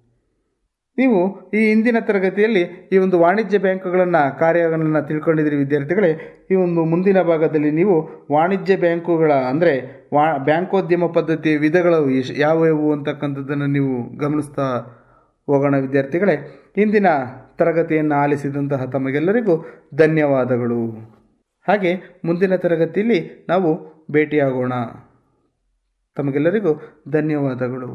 Speaker 2: ನೀವು ಈ ಹಿಂದಿನ ತರಗತಿಯಲ್ಲಿ ಈ ಒಂದು ವಾಣಿಜ್ಯ ಬ್ಯಾಂಕುಗಳನ್ನು ಕಾರ್ಯಗಳನ್ನು ತಿಳ್ಕೊಂಡಿದ್ದೀರಿ ವಿದ್ಯಾರ್ಥಿಗಳೇ ಈ ಒಂದು ಮುಂದಿನ ಭಾಗದಲ್ಲಿ ನೀವು ವಾಣಿಜ್ಯ ಬ್ಯಾಂಕುಗಳ ಅಂದರೆ ವಾ ಬ್ಯಾಂಕೋದ್ಯಮ ಪದ್ಧತಿಯ ವಿಧಗಳು ಎಶ್ ಯಾವುವು ಅಂತಕ್ಕಂಥದ್ದನ್ನು ನೀವು ಗಮನಿಸ್ತಾ ಹೋಗೋಣ ವಿದ್ಯಾರ್ಥಿಗಳೇ ಇಂದಿನ ತರಗತಿಯನ್ನು ಆಲಿಸಿದಂತಹ ತಮಗೆಲ್ಲರಿಗೂ ಧನ್ಯವಾದಗಳು ಹಾಗೆ ಮುಂದಿನ ತರಗತಿಯಲ್ಲಿ ನಾವು ಭೇಟಿಯಾಗೋಣ ತಮಗೆಲ್ಲರಿಗೂ ಧನ್ಯವಾದಗಳು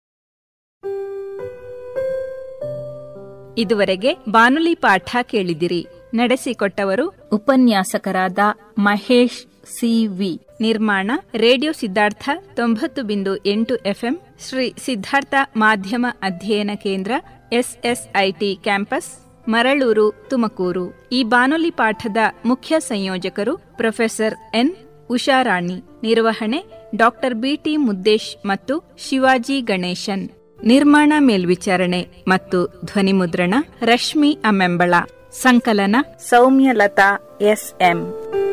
Speaker 1: ಇದುವರೆಗೆ ಬಾನುಲಿ ಪಾಠ ಕೇಳಿದಿರಿ ನಡೆಸಿಕೊಟ್ಟವರು ಉಪನ್ಯಾಸಕರಾದ ಮಹೇಶ್ ಸಿವಿ ನಿರ್ಮಾಣ ರೇಡಿಯೋ ಸಿದ್ಧಾರ್ಥ ತೊಂಬತ್ತು ಬಿಂದು ಎಂಟು ಎಫ್ಎಂ ಶ್ರೀ ಸಿದ್ಧಾರ್ಥ ಮಾಧ್ಯಮ ಅಧ್ಯಯನ ಕೇಂದ್ರ ಎಸ್ಎಸ್ಐಟಿ ಕ್ಯಾಂಪಸ್ ಮರಳೂರು ತುಮಕೂರು ಈ ಬಾನುಲಿ ಪಾಠದ ಮುಖ್ಯ ಸಂಯೋಜಕರು ಪ್ರೊಫೆಸರ್ ಎನ್ ಉಷಾರಾಣಿ ನಿರ್ವಹಣೆ ಡಾಕ್ಟರ್ ಬಿಟಿ ಮುದ್ದೇಶ್ ಮತ್ತು ಶಿವಾಜಿ ಗಣೇಶನ್ ನಿರ್ಮಾಣ ಮೇಲ್ವಿಚಾರಣೆ ಮತ್ತು ಧ್ವನಿಮುದ್ರಣ ರಶ್ಮಿ ಅಮೆಂಬಳ ಸಂಕಲನ ಸೌಮ್ಯಲತಾ ಎಸ್ಎಂ